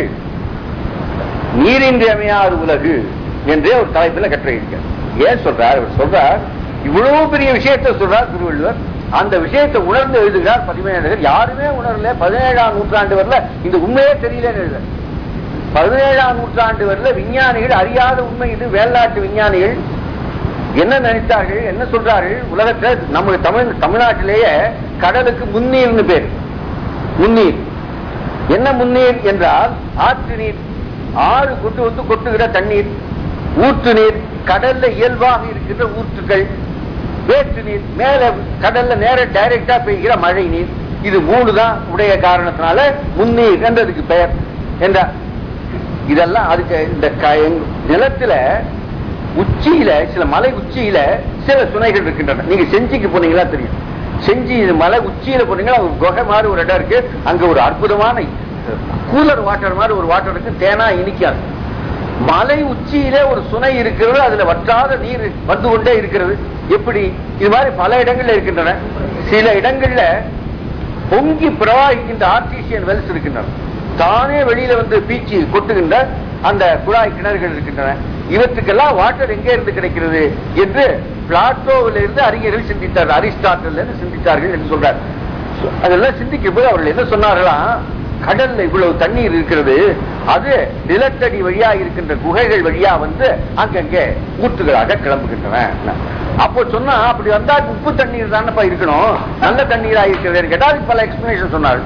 நீரின்றி அமையாத உலகு என்றே ஒரு தலைப்பில் கட்டுரையிருக்கார் ஏன் சொல்றார் அவர் சொல்றார் இவ்வளவு பெரிய விஷயத்தை சொல்றார் திருவள்ளுவர் அந்த விஷயத்தை உணர்ந்து எழுதுகிறார் பதினேழு யாருமே உணரல பதினேழாம் நூற்றாண்டு வரல இந்த உண்மையே தெரியலன்னு எழுத பதினேழாம் நூற்றாண்டு வரல விஞ்ஞானிகள் அறியாத உண்மை இது வேளாட்டு விஞ்ஞானிகள் என்ன நினைத்தார்கள் என்ன சொல்றார்கள் உலகத்துல நம்ம தமிழ் தமிழ்நாட்டிலேயே கடலுக்கு முன்னீர்னு பேர் முன்னீர் என்ன முன்னீர் என்றால் ஆற்று நீர் ஆறு கொண்டு வந்து கொட்டுகிற தண்ணீர் ஊற்று நீர் கடல்ல இயல்பாக இருக்கின்ற ஊற்றுகள் வேற்று நீர் மேல கடல்ல நேர டைரக்டா பெய்கிற மழை நீர் இது மூணு தான் உடைய காரணத்தினால முன்னீர் என்றதுக்கு பெயர் என்ற இதெல்லாம் அதுக்கு இந்த க- நிலத்துல உச்சியில சில மலை உச்சியில சில சுனைகள் இருக்கின்றன நீங்க செஞ்சிக்கு போனீங்களா தெரியும் செஞ்சி இது மலை உச்சியில போனீங்கன்னா ஒரு குகை மாதிரி ஒரு இடம் இருக்கு அங்க ஒரு அற்புதமான கூலர் வாட்டர் மாதிரி ஒரு வாட்டர் இருக்கு தேனா இனிக்காது மலை உச்சியிலே ஒரு சுனை இருக்கிறது அதுல வற்றாத நீர் வந்து கொண்டே இருக்கிறது எப்படி இது மாதிரி பல இடங்கள்ல இருக்கின்றன சில இடங்கள்ல பொங்கி பிரவாகிக்கின்ற ஆர்டிசியன் வெல்ஸ் இருக்கின்றன தானே வெளியில வந்து பீச்சி கொட்டுகின்ற அந்த குழாய் கிணறுகள் இருக்கின்றன இவற்றுக்கெல்லாம் வாட்டர் எங்கே இருந்து கிடைக்கிறது என்று பிளாட்டோவில் இருந்து அறிஞர்கள் சிந்தித்தார் அரிஸ்டாட்டில் இருந்து சிந்தித்தார்கள் என்று சொல்றார் So, அதெல்லாம் சிந்திக்கும் போது அவர்கள் என்ன சொன்னார்களாம் கடல்ல இவ்வளவு தண்ணீர் இருக்கிறது அது நிலத்தடி வழியா இருக்கின்ற குகைகள் வழியா வந்து அங்கங்கே ஊற்றுகளாக கிளம்புகின்றன அப்போ சொன்னா அப்படி வந்தா உப்பு தண்ணீர் தானப்பா இருக்கணும் நல்ல தண்ணீரா இருக்கிறது கேட்டா அதுக்கு பல எக்ஸ்பிளனேஷன் சொன்னார்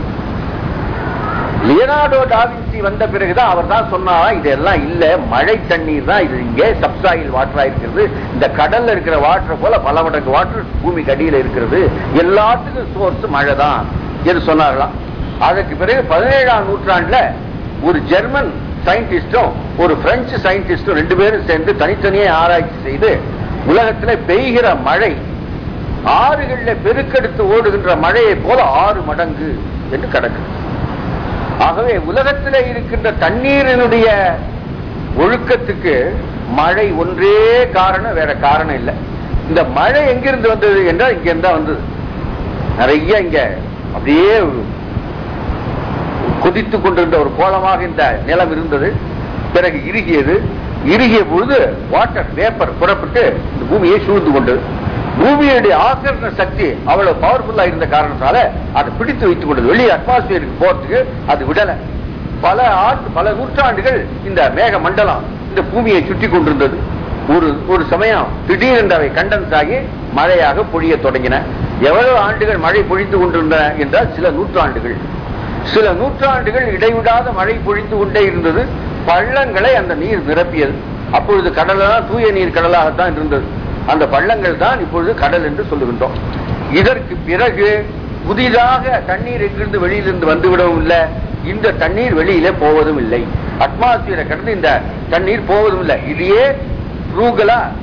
லியனார்டோ டாவின்சி வந்த பிறகுதான் அவர் தான் சொன்னாரா இதெல்லாம் இல்ல மழை தண்ணீர் தான் இது இங்கே சப்சாயில் வாட்டரா இருக்கிறது இந்த கடல்ல இருக்கிற வாட்டர் போல பல மடங்கு வாட்டர் பூமிக்கு அடியில இருக்கிறது எல்லாத்துக்கும் சோர்ஸ் மழை தான் என்று சொன்னார்களாம் அதற்கு பிறகு பதினேழாம் நூற்றாண்டுல ஒரு ஜெர்மன் சயின்டிஸ்டும் ஒரு பிரெஞ்சு சயின்டிஸ்டும் ரெண்டு பேரும் சேர்ந்து தனித்தனியே ஆராய்ச்சி செய்து உலகத்துல பெய்கிற மழை ஆறுகள்ல பெருக்கெடுத்து ஓடுகின்ற மழையை போல ஆறு மடங்கு என்று கிடக்குது ஆகவே உலகத்தில் இருக்கின்ற தண்ணீரினுடைய ஒழுக்கத்துக்கு மழை ஒன்றே காரணம் வேற காரணம் இல்லை இந்த மழை எங்கிருந்து வந்தது என்றால் இங்க இருந்தா வந்தது நிறைய இங்க அப்படியே ஒரு கொதித்துக் கொண்டிருந்த ஒரு கோலமாக இந்த நிலம் இருந்தது பிறகு இறுகியது இறுகிய பொழுது வாட்டர் வேப்பர் புறப்பட்டு இந்த பூமியை சூழ்ந்து கொண்டது பூமியுடைய ஆக்கர்ஷண சக்தி அவ்வளவு பவர்ஃபுல்லா இருந்த காரணத்தால அதை பிடித்து வைத்துக் கொண்டது வெளியே அட்மாஸ்பியருக்கு போறதுக்கு அது விடல பல ஆண்டு பல நூற்றாண்டுகள் இந்த மேக மண்டலம் இந்த பூமியை சுற்றி கொண்டிருந்தது ஒரு ஒரு சமயம் திடீரென்று அவை கண்டன்ஸ் ஆகி மழையாக பொழிய தொடங்கின எவ்வளவு ஆண்டுகள் மழை பொழிந்து கொண்டிருந்தன என்றால் சில நூற்றாண்டுகள் சில நூற்றாண்டுகள் இடைவிடாத மழை பொழிந்து கொண்டே இருந்தது பள்ளங்களை அந்த நீர் நிரப்பியது அப்பொழுது கடலாம் தூய நீர் கடலாகத்தான் இருந்தது அந்த பள்ளங்கள் தான் இப்பொழுது கடல் என்று சொல்லுகின்றோம் இதற்கு பிறகு புதிதாக தண்ணீர் எங்கிருந்து வெளியிலிருந்து வந்துவிடவும் இல்லை இந்த தண்ணீர் வெளியிலே போவதும் இல்லை அட்மாஸ்பியரை கடந்து இந்த தண்ணீர் போவதும் இல்லை இதையே ரூகலா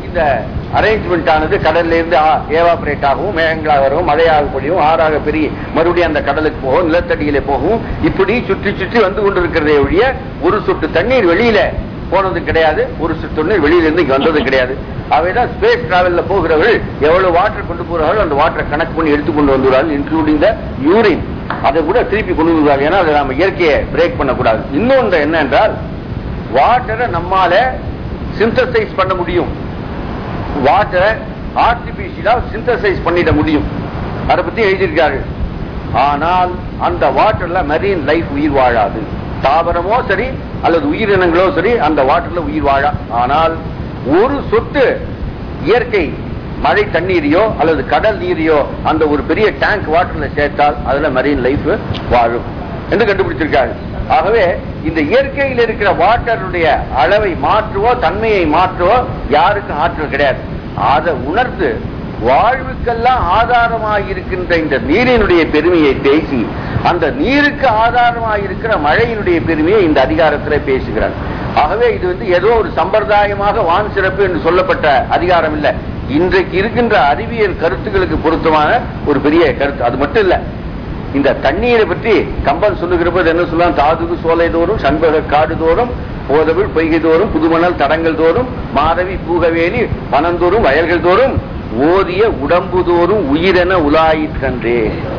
இந்த அரேஞ்ச்மெண்ட் ஆனது கடல்ல இருந்து ஏவாபரேட் ஆகவும் மேகங்களாக வரும் மழையாக பொழியும் ஆறாக பெரிய மறுபடியும் அந்த கடலுக்கு போகும் நிலத்தடியில போகும் இப்படி சுற்றி சுற்றி வந்து கொண்டிருக்கிறதே ஒழிய ஒரு சொட்டு தண்ணீர் வெளியில போனது கிடையாது ஒரு சொட்டு தண்ணீர் வெளியில இருந்து இங்க வந்தது கிடையாது அவைதான் ஸ்பேஸ் டிராவல்ல போகிறவர்கள் எவ்வளவு வாட்டர் கொண்டு போறார்கள் அந்த வாட்டரை கணக்கு பண்ணி எடுத்து கொண்டு வந்துள்ளார்கள் இன்க்ளூடிங் த யூரின் அதை கூட திருப்பி கொண்டு வருவார்கள் ஏன்னா அதை நம்ம இயற்கையை பிரேக் பண்ணக்கூடாது இன்னொன்று என்ன என்றால் வாட்டரை நம்மால சிந்தசைஸ் பண்ண முடியும் வாட்டரை ஆர்டிபிஷியலா சிந்தசைஸ் பண்ணிட முடியும் அதை பத்தி எழுதியிருக்காரு ஆனால் அந்த வாட்டர்ல மெரீன் லைஃப் உயிர் வாழாது தாவரமோ சரி அல்லது உயிரினங்களோ சரி அந்த வாட்டர்ல உயிர் வாழா ஆனால் ஒரு சொட்டு இயற்கை மழை தண்ணீரையோ அல்லது கடல் நீரையோ அந்த ஒரு பெரிய டேங்க் வாட்டர்ல சேர்த்தால் அதுல மெரீன் லைஃப் வாழும் என்று கண்டுபிடிச்சிருக்காரு ஆகவே இந்த இயற்கையில் இருக்கிற வாட்டருடைய அளவை மாற்றுவோ தன்மையை மாற்றுவோ யாருக்கும் ஆற்றல் கிடையாது அதை உணர்ந்து வாழ்வுக்கெல்லாம் ஆதாரமாக இருக்கின்ற இந்த நீரினுடைய பெருமையை பேசி அந்த நீருக்கு ஆதாரமாக இருக்கிற மழையினுடைய பெருமையை இந்த அதிகாரத்தில் பேசுகிறார் ஆகவே இது வந்து ஏதோ ஒரு சம்பிரதாயமாக வான் சிறப்பு என்று சொல்லப்பட்ட அதிகாரம் இல்ல இன்றைக்கு இருக்கின்ற அறிவியல் கருத்துக்களுக்கு பொருத்தமான ஒரு பெரிய கருத்து அது மட்டும் இல்ல இந்த தண்ணீரை பற்றி கம்பன் சொல்லுகிற போது என்ன சொல்லலாம் தாதுகு சோலை தோறும் சண்பக காடு தோறும் போதவிழ் பொய்கை தோறும் புதுமணல் தடங்கள் தோறும் மாதவி பூகவேலி வனந்தோறும் வயல்கள் தோறும் ஓதிய உடம்பு தோறும் உயிரென உலாயிற்றன்றே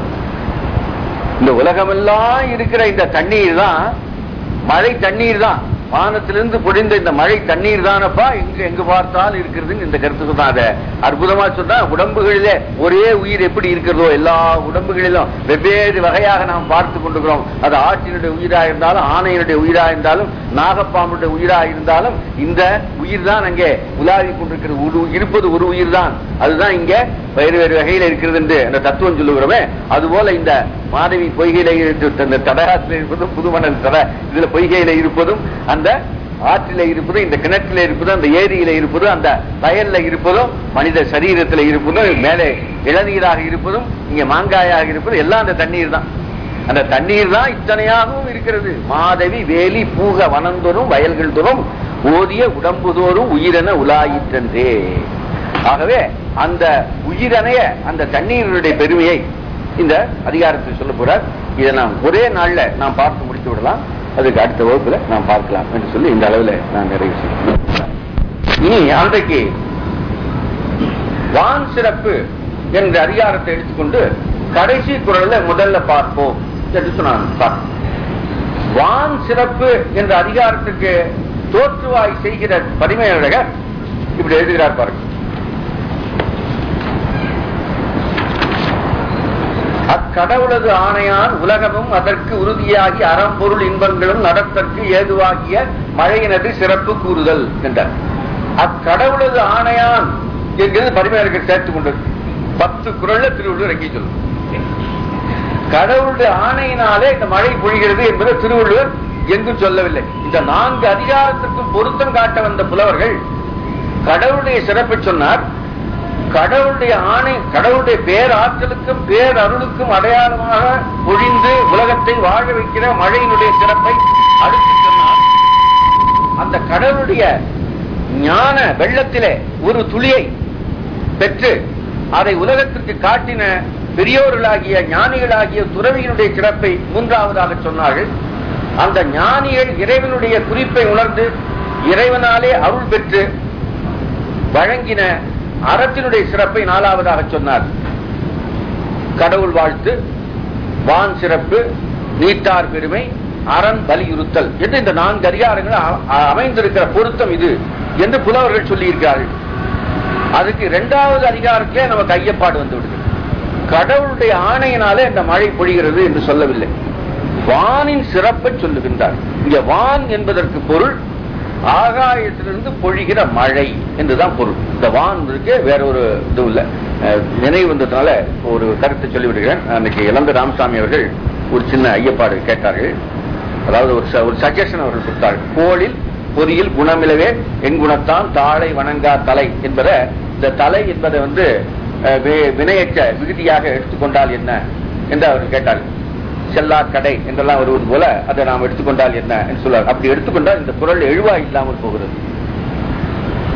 இந்த உலகமெல்லாம் இருக்கிற இந்த தண்ணீர் தான் மழை தண்ணீர் தான் வானத்திலிருந்து பொழிந்த இந்த மழை தண்ணீர் தானப்பா எங்க எங்க பார்த்தாலும் இருக்கிறதுன்னு இந்த கருத்து சொன்னாங்க அற்புதமா சொன்னா உடம்புகளிலே ஒரே உயிர் எப்படி இருக்கிறதோ எல்லா உடம்புகளிலும் வெவ்வேறு வகையாக நாம் பார்த்து கொண்டிருக்கிறோம் அது ஆற்றினுடைய உயிரா இருந்தாலும் ஆணையினுடைய உயிரா இருந்தாலும் நாகப்பாம்புடைய உயிரா இருந்தாலும் இந்த உயிர் தான் அங்கே உலாவி கொண்டிருக்கிறது ஒரு இருப்பது ஒரு உயிர் தான் அதுதான் இங்க வேறு வேறு வகையில் இருக்கிறது என்று அந்த தத்துவம் சொல்லுகிறோமே அதுபோல இந்த மாதவி பொய்கையில இருக்கு அந்த தடகாட்டில் இருப்பதும் புதுமணல் தட இதுல பொய்கையில இருப்பதும் அந்த ஆற்றில இருப்பதும் இந்த கிணற்றில இருப்பதும் அந்த ஏரியில இருப்பதும் அந்த வயல்ல இருப்பதும் மனித சரீரத்தில் இருப்பதும் மேலே இளநீராக இருப்பதும் இங்க மாங்காயாக இருப்பதும் எல்லாம் அந்த தண்ணீர் தான் அந்த தண்ணீர் தான் இத்தனையாகவும் இருக்கிறது மாதவி வேலி பூக வனந்தோறும் வயல்கள் தோறும் ஓதிய உடம்பு தோறும் உயிரென உலாயிற்றன்றே ஆகவே அந்த உயிரணைய அந்த தண்ணீருடைய பெருமையை இந்த அதிகாரத்தில் சொல்ல போறார் இதை நாம் ஒரே நாள்ல நாம் பார்த்து முடித்து விடலாம் அதுக்கு அடுத்த வகுப்புல நாம் பார்க்கலாம் என்று சொல்லி இந்த அளவில் நான் நிறைவு செய்கிறேன் இனி அன்றைக்கு வான் சிறப்பு என்ற அதிகாரத்தை எடுத்துக்கொண்டு கடைசி குரல்ல முதல்ல பார்ப்போம் என்று சொன்னாங்க வான் சிறப்பு என்ற அதிகாரத்துக்கு தோற்றுவாய் செய்கிற பரிமையழகர் இப்படி எழுதுகிறார் பாருங்க அக்கடவுளது ஆணையான் உலகமும் அதற்கு உறுதியாகி அறம்பொருள் இன்பங்களும் நடத்தற்கு ஏதுவாகிய மழையினது சிறப்பு கூறுதல் என்றார் அக்கடவுளது ஆணையான் என்கிறது பரிமையாளர்கள் சேர்த்துக் கொண்டது பத்து குரல்ல திருவள்ளுவர் எங்கே சொல்லும் கடவுளுடைய ஆணையினாலே இந்த மழை பொழிகிறது என்பதை திருவள்ளுவர் எங்கும் சொல்லவில்லை இந்த நான்கு அதிகாரத்திற்கும் பொருத்தம் காட்ட வந்த புலவர்கள் கடவுளுடைய சிறப்பை சொன்னார் கடவுளுடைய ஆணை கடவுளுடைய பேராற்றலுக்கும் பேரருளுக்கும் அடையாளமாக பொழிந்து உலகத்தை வாழ வைக்கிற மழையினுடைய சிறப்பை அடுத்து சொன்னார் அந்த கடவுளுடைய ஞான வெள்ளத்திலே ஒரு துளியை பெற்று அதை உலகத்திற்கு காட்டின பெரியோர்களாகிய ஞானிகளாகிய துறவியினுடைய சிறப்பை மூன்றாவதாக சொன்னார்கள் அந்த ஞானிகள் இறைவனுடைய குறிப்பை உணர்ந்து இறைவனாலே அருள் பெற்று வழங்கின அறத்தினுடைய சிறப்பை நாலாவதாக சொன்னார் கடவுள் வாழ்த்து வான் சிறப்பு நீட்டார் பெருமை அரண் வலியுறுத்தல் என்று இந்த நான்கு அதிகாரங்கள் அமைந்திருக்கிற பொருத்தம் இது என்று புலவர்கள் சொல்லியிருக்கிறார்கள் அதுக்கு இரண்டாவது அதிகாரத்திலே நமக்கு ஐயப்பாடு வந்து விடுது கடவுளுடைய ஆணையினாலே இந்த மழை பொழிகிறது என்று சொல்லவில்லை வானின் சிறப்பை சொல்லுகின்றார் இங்க வான் என்பதற்கு பொருள் ஆகாயத்திலிருந்து பொழிகிற மழை என்றுதான் பொருள் இந்த வான் இருக்கு வேற ஒரு இது இல்ல நினைவு வந்ததுனால ஒரு கருத்தை சொல்லிவிடுகிறேன் அன்னைக்கு இளந்த ராமசாமி அவர்கள் ஒரு சின்ன ஐயப்பாடு கேட்டார்கள் அதாவது ஒரு ஒரு சஜஷன் அவர்கள் கொடுத்தார்கள் கோளில் பொறியில் குணமிலவே எங்குணத்தான் தாளை வணங்கா தலை என்பதை இந்த தலை என்பதை வந்து வினையற்ற விகுதியாக எடுத்துக்கொண்டால் என்ன என்று அவர் கேட்டார்கள் செல்லா கடை என்றெல்லாம் வருவது போல அதை நாம் எடுத்துக்கொண்டால் என்ன என்று சொல்றார் அப்படி எடுத்துக்கொண்டால் இந்த குரல் எழுவா இல்லாமல் போகிறது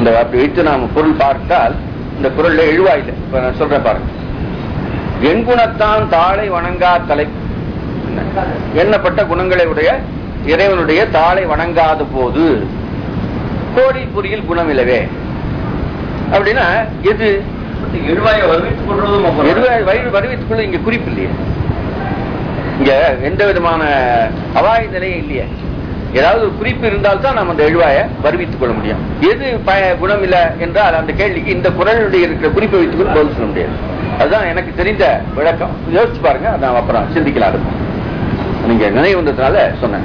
இந்த அப்படி வைத்து நாம் பொருள் பார்த்தால் இந்த குரல்ல எழுவாயில இப்ப நான் சொல்றேன் பாருங்க எண்குணத்தான் தாளை வணங்கா தலை எண்ணப்பட்ட குணங்களை உடைய இறைவனுடைய தாளை வணங்காத போது கோடி புரியில் குணமில்லவே அப்படின்னா எது எழுவாயை வருவித்துக் கொள்வதும் எதுவாய் வயிறு வருவித்துக்குள்ள இங்க குறிப்பு இல்லையே இங்க எந்த விதமான அபாய நிலையும் இல்லையே ஏதாவது ஒரு குறிப்பு இருந்தால் தான் நம்ம அந்த எழுவாயை வருவித்துக் கொள்ள முடியும் எது ப- குணம் இல்ல என்றால் அந்த கேள்விக்கு இந்த குரலுடைய இருக்கிற குறிப்பை வைத்துக் கொண்டு பதில் சொல்ல முடியாது அதுதான் எனக்கு தெரிந்த விளக்கம் யோசிச்சு பாருங்க அதை அப்புறம் சிந்திக்கலாம் இருக்கும் நீங்க நினைவு வந்ததுனால சொன்னேன்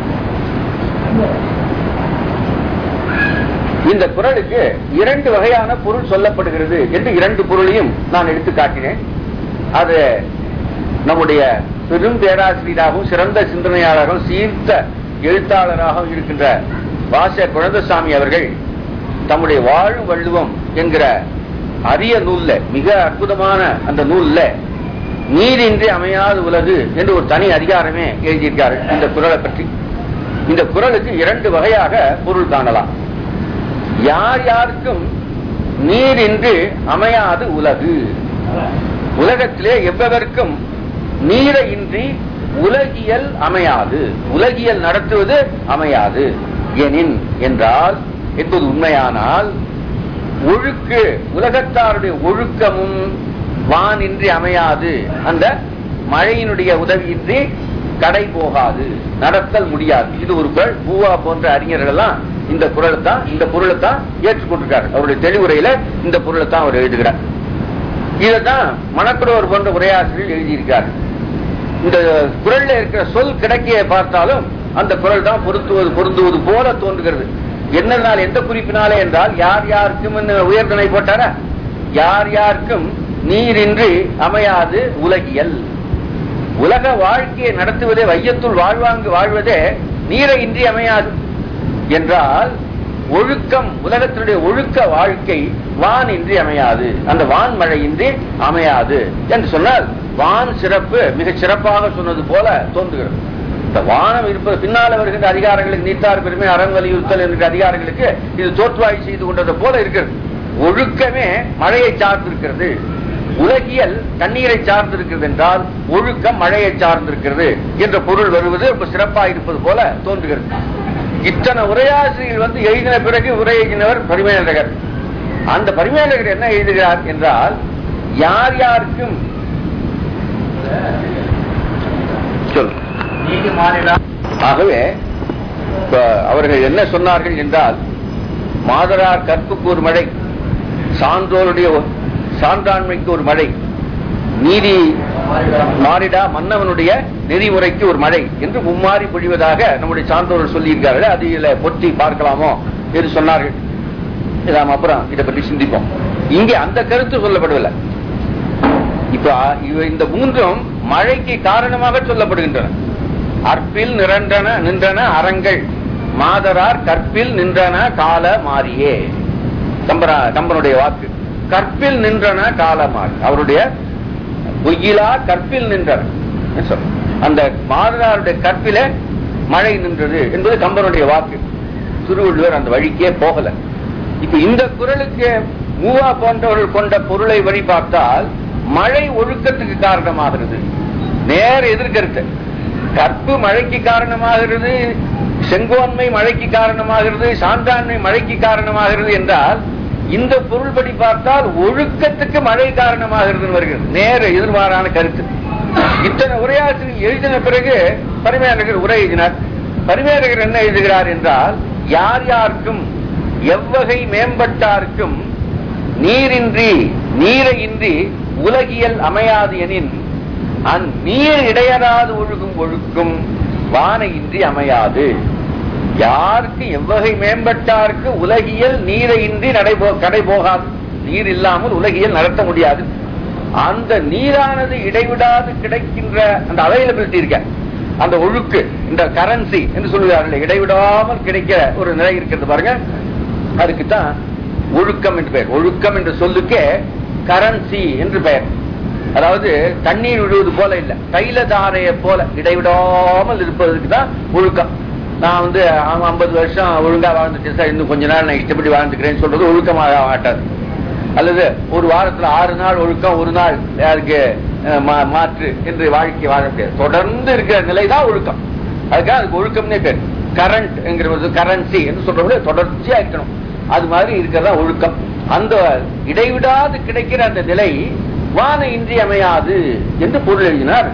இந்த குரலுக்கு இரண்டு வகையான பொருள் சொல்லப்படுகிறது என்று இரண்டு பொருளையும் நான் எடுத்து காட்டினேன் அது நம்முடைய பெரும் பேராசிரியராகவும் சிறந்த சிந்தனையாளராகவும் சீர்த்த எழுத்தாளராகவும் இருக்கின்ற வாச குழந்தசாமி அவர்கள் தம்முடைய வாழும் வள்ளுவம் என்கிற அரிய நூல்ல மிக அற்புதமான அந்த நூல்ல நீரின்றி அமையாத உலகு என்று ஒரு தனி அதிகாரமே எழுதியிருக்காரு இந்த குரலை பற்றி இந்த குரலுக்கு இரண்டு வகையாக பொருள் காணலாம் யார் யாருக்கும் நீரின்றி அமையாது உலகு உலகத்திலே எவ்வதற்கும் நீரையின்றி உலகியல் அமையாது உலகியல் நடத்துவது அமையாது எனின் என்றால் என்பது உண்மையானால் ஒழுக்கு உலகத்தாருடைய ஒழுக்கமும் வானின்றி அமையாது அந்த மழையினுடைய உதவியின்றி கடை போகாது நடத்தல் முடியாது இது ஒரு குரல் பூவா போன்ற அறிஞர்கள் எல்லாம் இந்த குரலை தான் இந்த பொருளை தான் ஏற்றுக்கொண்டிருக்காரு அவருடைய தெளிவுரையில இந்த பொருளை தான் அவர் எழுதுகிறார் இதைதான் மணக்குறவர் போன்ற உரையாசிரியர் எழுதியிருக்காரு இந்த குரல்ல இருக்கிற சொல் கிடைக்கையை பார்த்தாலும் அந்த குரல் தான் பொருத்துவது பொருந்துவது போல தோன்றுகிறது என்னனால் எந்த குறிப்பினாலே என்றால் யார் யாருக்கும் என்று உயர்தனை போட்டாரா யார் யாருக்கும் நீரின்றி அமையாது உலகியல் உலக வாழ்க்கையை நடத்துவதே வையத்துள் வாழ்வாங்கு வாழ்வதே நீரை இன்றி அமையாது என்றால் ஒழுக்கம் உலகத்தினுடைய ஒழுக்க வாழ்க்கை வான் இன்றி அமையாது அந்த வான் மழை இன்றி அமையாது என்று சொன்னால் வான் சிறப்பு மிக சிறப்பாக சொன்னது போல தோன்றுகிறது இந்த வானம் இருப்பது பின்னால வருகின்ற அதிகாரங்களுக்கு நீத்தார் பெருமை அறம் வலியுறுத்தல் என்கிற அதிகாரங்களுக்கு இது தோற்றுவாய் செய்து கொண்டது போல இருக்கிறது ஒழுக்கமே மழையை சார்ந்திருக்கிறது உலகியல் தண்ணீரை சார்ந்திருக்கிறது என்றால் ஒழுக்கம் மழையை சார்ந்திருக்கிறது என்ற பொருள் வருவது ரொம்ப சிறப்பாக இருப்பது போல தோன்றுகிறது இத்தனை உரையாசிரியர்கள் வந்து எழுதின பிறகு உரை எழுதினவர் பரிமேலகர் அந்த பரிமேலகர் என்ன எழுதுகிறார் என்றால் யார் யாருக்கும் சொல் நீதி மாறிடா ஆகவே இப்ப அவர்கள் என்ன சொன்னார்கள் என்றால் மாதரார் கற்புக்கு ஒரு மழை சான்றோருடைய ஒரு- சான்றாண்மைக்கு ஒரு மழை நீதி மாறிடா மன்னவனுடைய நெறிமுறைக்கு ஒரு மழை என்று மும்மாறி பொழிவதாக நம்முடைய சான்றோர்கள் சொல்லியிருக்கார்கள் அது இதுல பொத்தி பார்க்கலாமோ என்று சொன்னார்கள் இதை நாம் அப்புறம் இதை பற்றி சிந்திப்போம் இங்கே அந்த கருத்து சொல்லப்படவில்லை இப்ப இவ- இந்த மூன்றும் மழைக்கு காரணமாக சொல்லப்படுகின்றன அற்பில் நிரன்றன நின்றன அறங்கள் மாதரார் கற்பில் நின்றன கால மாறியே கம்பரா கம்பனுடைய வாக்கு கற்பில் நின்றன கால மாறி அவருடைய பொய்யிலா கற்பில் நின்றன சொல். அந்த மாதராருடைய கற்பில மழை நின்றது என்பது கம்பனுடைய வாக்கு திருவள்ளுவர் அந்த வழிக்கே போகல இப்ப இந்த குரலுக்கு மூவா போன்றவர்கள் கொண்ட பொருளை வழி பார்த்தால் மழை ஒழுக்கத்துக்கு காரணமாகிறது நேர எதிர்கருத்து கற்பு மழைக்கு காரணமாகிறது செங்கோன்மை மழைக்கு காரணமாகிறது சான்றாண்மை மழைக்கு காரணமாகிறது என்றால் இந்த பொருள்படி பார்த்தால் ஒழுக்கத்துக்கு மழை காரணமாகிறது வருகிறது நேர எதிர்மாறான கருத்து இத்தனை உரையாசிரியர் எழுதின பிறகு பரிமேலகர் உரை எழுதினார் பரிமேலகர் என்ன எழுதுகிறார் என்றால் யார் யாருக்கும் எவ்வகை மேம்பட்டார்க்கும் நீரின்றி நீரையின்றி உலகியல் அமையாது எனின் அந்நீர் இடையராது ஒழுகும் ஒழுக்கும் வானையின்றி அமையாது யாருக்கு எவ்வகை மேம்பட்டாருக்கு உலகியல் நீரையின்றி நடைபோ கடை போகாது நீர் இல்லாமல் உலகியல் நடத்த முடியாது அந்த நீரானது இடைவிடாது கிடைக்கின்ற அந்த அவைலபிலிட்டி இருக்க அந்த ஒழுக்கு இந்த கரன்சி என்று சொல்லுகிறார்கள் இடைவிடாமல் கிடைக்கிற ஒரு நிலை இருக்கிறது பாருங்க அதுக்கு தான் ஒழுக்கம் என்று பெயர் ஒழுக்கம் என்ற சொல்லுக்கே கரன்சி என்று பெயர் அதாவது தண்ணீர் விழுவது போல இல்ல தைலதாரையை போல இடைவிடாமல் இருப்பதற்கு தான் ஒழுக்கம் நான் வந்து ஐம்பது வருஷம் ஒழுங்கா வாழ்ந்துட்டேன் சார் இன்னும் கொஞ்ச நாள் நான் இஷ்டப்படி வாழ்ந்துக்கிறேன்னு சொல்றது ஒழுக்கமாக மாட்டாது அல்லது ஒரு வாரத்துல ஆறு நாள் ஒழுக்கம் ஒரு நாள் யாருக்கு அஹ், மா- மாற்று என்று வாழ்க்கை வாழ முடியாது தொடர்ந்து இருக்கிற நிலை தான் ஒழுக்கம் அதுக்காக அதுக்கு ஒழுக்கம்னே பேர் கரண்ட் என்கிற கரன்சி என்று சொல்றவங்க தொடர்ச்சியா இருக்கணும் அது மாதிரி இருக்கிறதா ஒழுக்கம் அந்த இடைவிடாது கிடைக்கிற அந்த நிலை வான இன்றியமையாது என்று பொருள் எழுதினார்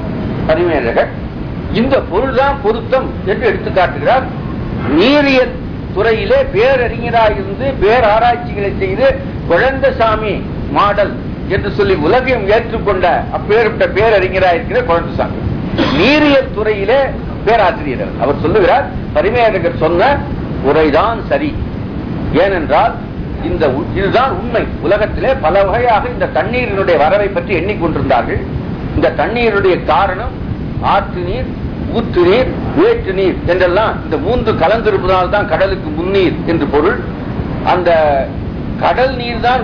பரிமேலகர் இந்த பொருள்தான் பொருத்தம் என்று எடுத்து காட்டுகிறார் நீரியல் துறையிலே பேரறிஞராக இருந்து பேராராய்ச்சிகளை செய்து குழந்தசாமி மாடல் என்று சொல்லி உலகம் ஏற்றுக்கொண்ட அப்பேற்பட்ட பேரறிஞராக இருக்கிற குழந்தசாமி நீரியல் துறையிலே பேராசிரியர் அவர். அவர் சொல்லுகிறார் பரிமேலகர் சொன்ன உரைதான் சரி ஏனென்றால் இந்த உ- இதுதான் உண்மை உலகத்திலே பல வகையாக இந்த தண்ணீரினுடைய வரவை பற்றி எண்ணிக்கொண்டிருந்தார்கள் இந்த தண்ணீருடைய காரணம் ஆற்று நீர் ஊற்று நீர் வேற்று நீர் என்றெல்லாம் இந்த மூன்று கலந்திருப்பதால் தான் கடலுக்கு முன்னீர் என்று பொருள் அந்த கடல் நீர் தான்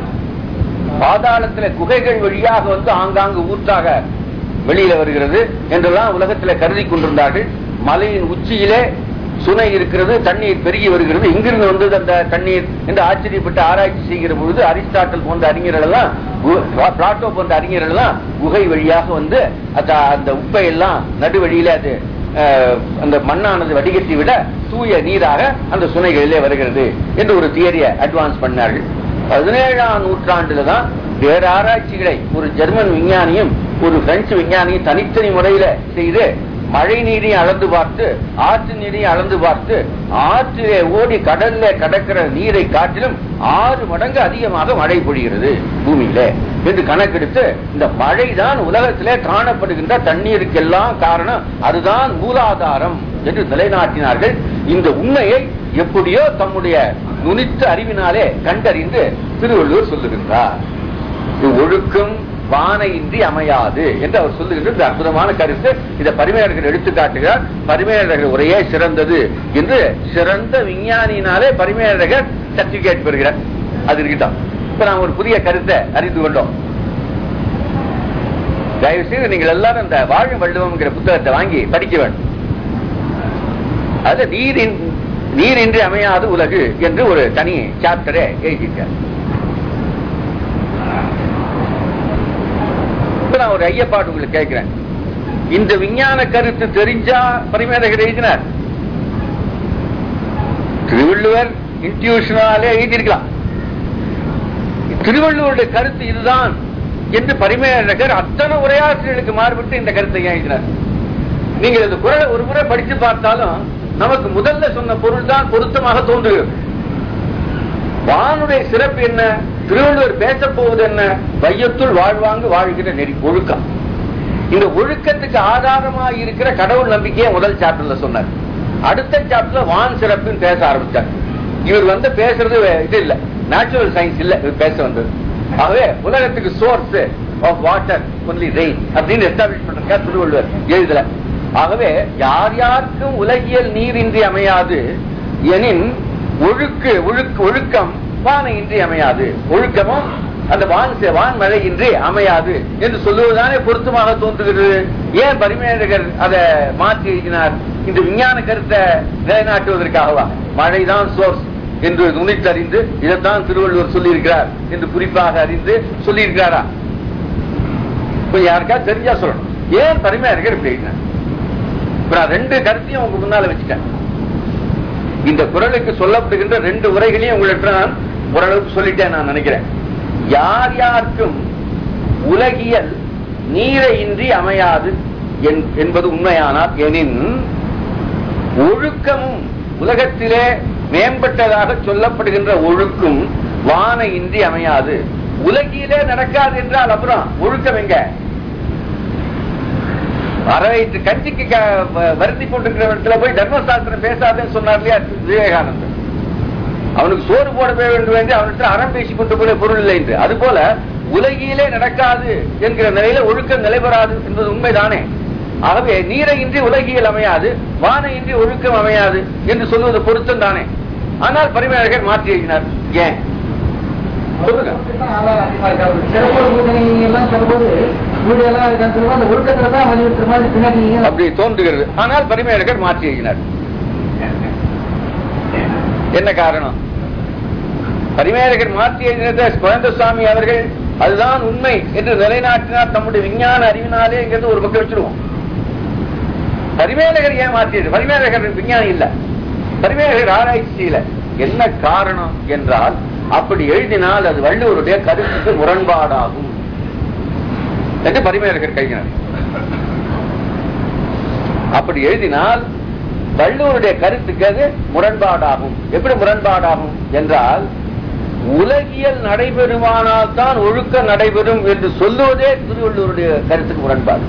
பாதாளத்தில குகைகள் வழியாக வந்து ஆங்காங்கு ஊற்றாக வெளியில வருகிறது என்றெல்லாம் உலகத்தில் கருதி கொண்டிருந்தார்கள் மலையின் உச்சியிலே சுனை இருக்கிறது தண்ணீர் பெருகி வருகிறது இங்கிருந்து வந்தது அந்த தண்ணீர் என்று ஆச்சரியப்பட்டு ஆராய்ச்சி செய்கிற பொழுது அரிஸ்டாட்டல் போன்ற அறிஞர்கள் எல்லாம் கு- பிளாட்டோ போன்ற அறிஞர்கள் எல்லாம் குகை வழியாக வந்து அந்த- அந்த உப்பை எல்லாம் நடுவழியில அது அஹ், அந்த மண்ணானது வடிகட்டி விட தூய நீராக அந்த சுனைகளிலே வருகிறது என்று ஒரு தியரியை அட்வான்ஸ் பண்ணார்கள் பதினேழாம் நூற்றாண்டுல தான் வேற ஆராய்ச்சிகளை ஒரு ஜெர்மன் விஞ்ஞானியும் ஒரு பிரெஞ்சு விஞ்ஞானியும் தனித்தனி முறையில செய்து மழை நீரையும் அளந்து பார்த்து ஆற்று நீரையும் அளந்து பார்த்து ஆற்றிலே ஓடி கடல்ல கடக்கிற நீரை காட்டிலும் ஆறு மடங்கு அதிகமாக மழை பொழிகிறது பூமியில என்று கணக்கெடுத்து இந்த மழை தான் உலகத்திலே காணப்படுகின்ற தண்ணீருக்கெல்லாம் காரணம் அதுதான் மூலாதாரம் என்று நிலைநாட்டினார்கள் இந்த உண்மையை எப்படியோ தம்முடைய நுனித்த அறிவினாலே கண்டறிந்து திருவள்ளுவர் சொல்லுகின்றார் இது ஒழுக்கம் பானையின்றி அமையாது என்று அவர் சொல்லுகின்ற இந்த அற்புதமான கருத்து இதை பரிமையாளர்கள் எடுத்து காட்டுகிறார் பரிமையாளர்கள் உரையே சிறந்தது என்று சிறந்த விஞ்ஞானியினாலே பரிமையாளர்கள் சர்டிபிகேட் பெறுகிறார் அது இருக்கட்டும் இப்ப நாம் ஒரு புதிய கருத்தை அறிந்து கொண்டோம் தயவு செய்து நீங்கள் எல்லாரும் இந்த வாழும் வள்ளுவம்ங்கிற புத்தகத்தை வாங்கி படிக்க வேண்டும் அது நீரின் நீரின்றி அமையாது உலகு என்று ஒரு தனி சாப்டரை எழுதியிருக்கார் இப்ப நான் ஒரு ஐயப்பாடு உங்களுக்கு கேட்கிறேன் இந்த விஞ்ஞான கருத்து தெரிஞ்சா பரிமேலகர் எழுதினார் திருவள்ளுவர் இன்டியூஷனாலே எழுதியிருக்கலாம் திருவள்ளுவருடைய கருத்து இதுதான் என்று பரிமேலகர் அத்தனை உரையாசிரியர்களுக்கு மாறுபட்டு இந்த கருத்தை ஏன் எழுதினார் நீங்கள் இந்த குரலை ஒரு முறை படித்து பார்த்தாலும் நமக்கு முதல்ல சொன்ன பொருள் தான் பொருத்தமாக தோன்றுகிறது வானுடைய சிறப்பு என்ன திருவள்ளுவர் பேசப் போவது என்ன வையத்துள் வாழ்வாங்கு வாழ்கிற நெறி ஒழுக்கம் இந்த ஒழுக்கத்துக்கு ஆதாரமா இருக்கிற கடவுள் நம்பிக்கையை முதல் சாப்டர்ல சொன்னார் அடுத்த சாப்டர்ல வான் சிறப்புன்னு பேச ஆரம்பிச்சார் இவர் வந்து பேசுறது வே- இது இல்ல நேச்சுரல் சயின்ஸ் இல்ல இவர் பேச வந்தது ஆகவே உலகத்துக்கு source of water only rain அப்படின்னு எஸ்டாப்ளிஷ் பண்றதுக்காக திருவள்ளுவர் எழுதல ஆகவே யார் யாருக்கும் உலகியல் நீரின்றி அமையாது எனின் ஒழுக்கு ஒழுக்கு ஒழுக்கம் வானை இன்றி அமையாது ஒழுக்கமும் அந்த வான் செ- வான் மழை இன்றி அமையாது என்று சொல்லுவதுதானே பொருத்தமாக தோன்றுகிறது ஏன் பரிமேலகர் அதை மாற்றி எழுதினார் இந்த விஞ்ஞான கருத்தை நிலைநாட்டுவதற்காகவா மழைதான் சோர்ஸ் என்று நுனித்தறிந்து இதைத்தான் திருவள்ளுவர் சொல்லியிருக்கிறார் என்று குறிப்பாக அறிந்து சொல்லியிருக்கிறாரா கொஞ்சம் யாருக்கா தெரிஞ்சா சொல்லணும் ஏன் பரிமேலகர் இப்படி எழுதினார் இப்ப நான் ரெண்டு கருத்தையும் உங்க முன்னால வச்சுட்டேன் இந்த குரலுக்கு சொல்லப்படுகின்ற ரெண்டு உரைகளையும் உங்கள்கிட்ட நான் ஓரளவுக்கு சொல்லிட்டேன் நான் நினைக்கிறேன் யார் யாருக்கும் உலகியல் நீரையின்றி அமையாது என்- என்பது உண்மையானால் எனின் ஒழுக்கமும் உலகத்திலே மேம்பட்டதாக சொல்லப்படுகின்ற ஒழுக்கும் வானை இன்றி அமையாது உலகிலே நடக்காது என்றால் அப்புறம் ஒழுக்கம் எங்க வரவைத்து கட்சிக்கு க- வ- வருத்தி கொண்டிருக்கிற இடத்துல போய் தர்மசாஸ்திரம் பேசாதேன்னு சொன்னார் இல்லையா விவேகானந்தர் அவனுக்கு சோறு போட வேண்டும் என்று அவனிடத்தில் அறம் பேசிக் கொண்டு போல பொருள் இல்லை என்று அதுபோல உலகிலே நடக்காது என்கிற நிலையில ஒழுக்கம் நிலைபெறாது என்பது உண்மைதானே ஆகவே நீரையின்றி உலகியல் அமையாது வானையின்றி ஒழுக்கம் அமையாது என்று சொல்வது பொருத்தம் தானே ஆனால் பரிமையாளர்கள் மாற்றி எழுதினார் ஏன் சொல்லுங்க சிறப்பு பூஜனை எல்லாம் சொல்லும்போது பூஜை எல்லாம் இருக்கான்னு சொல்லும்போது அந்த ஒழுக்கத்துல தான் வலியுறுத்துற மாதிரி பின்னாடி அப்படி தோன்றுகிறது ஆனால் பரிமையாளர்கள் மாற்றி எழுதினார் என்ன காரணம் பரிமேலகர் மாற்றி எழுதினத குழந்தசுவாமி அவர்கள் அதுதான் உண்மை என்று நிலைநாட்டினார் தம்முடைய விஞ்ஞான அறிவினாலே என்கிறது ஒரு பக்கம் வச்சிருவோம் பரிமேலகர் ஏன் மாற்றியது பரிமேலகர் விஞ்ஞானி இல்ல பரிமேலகர் ஆராய்ச்சி செய்யல என்ன காரணம் என்றால் அப்படி எழுதினால் அது வள்ளுவருடைய கருத்துக்கு முரண்பாடாகும் என்று பரிமேலகர் கையினார் அப்படி எழுதினால் வள்ளுவருடைய கருத்துக்கு அது முரண்பாடாகும் எப்படி முரண்பாடாகும் என்றால் உலகியல் நடைபெறுமானால் தான் ஒழுக்க நடைபெறும் என்று சொல்லுவதே திருவள்ளுவருடைய கருத்துக்கு முரண்பாடு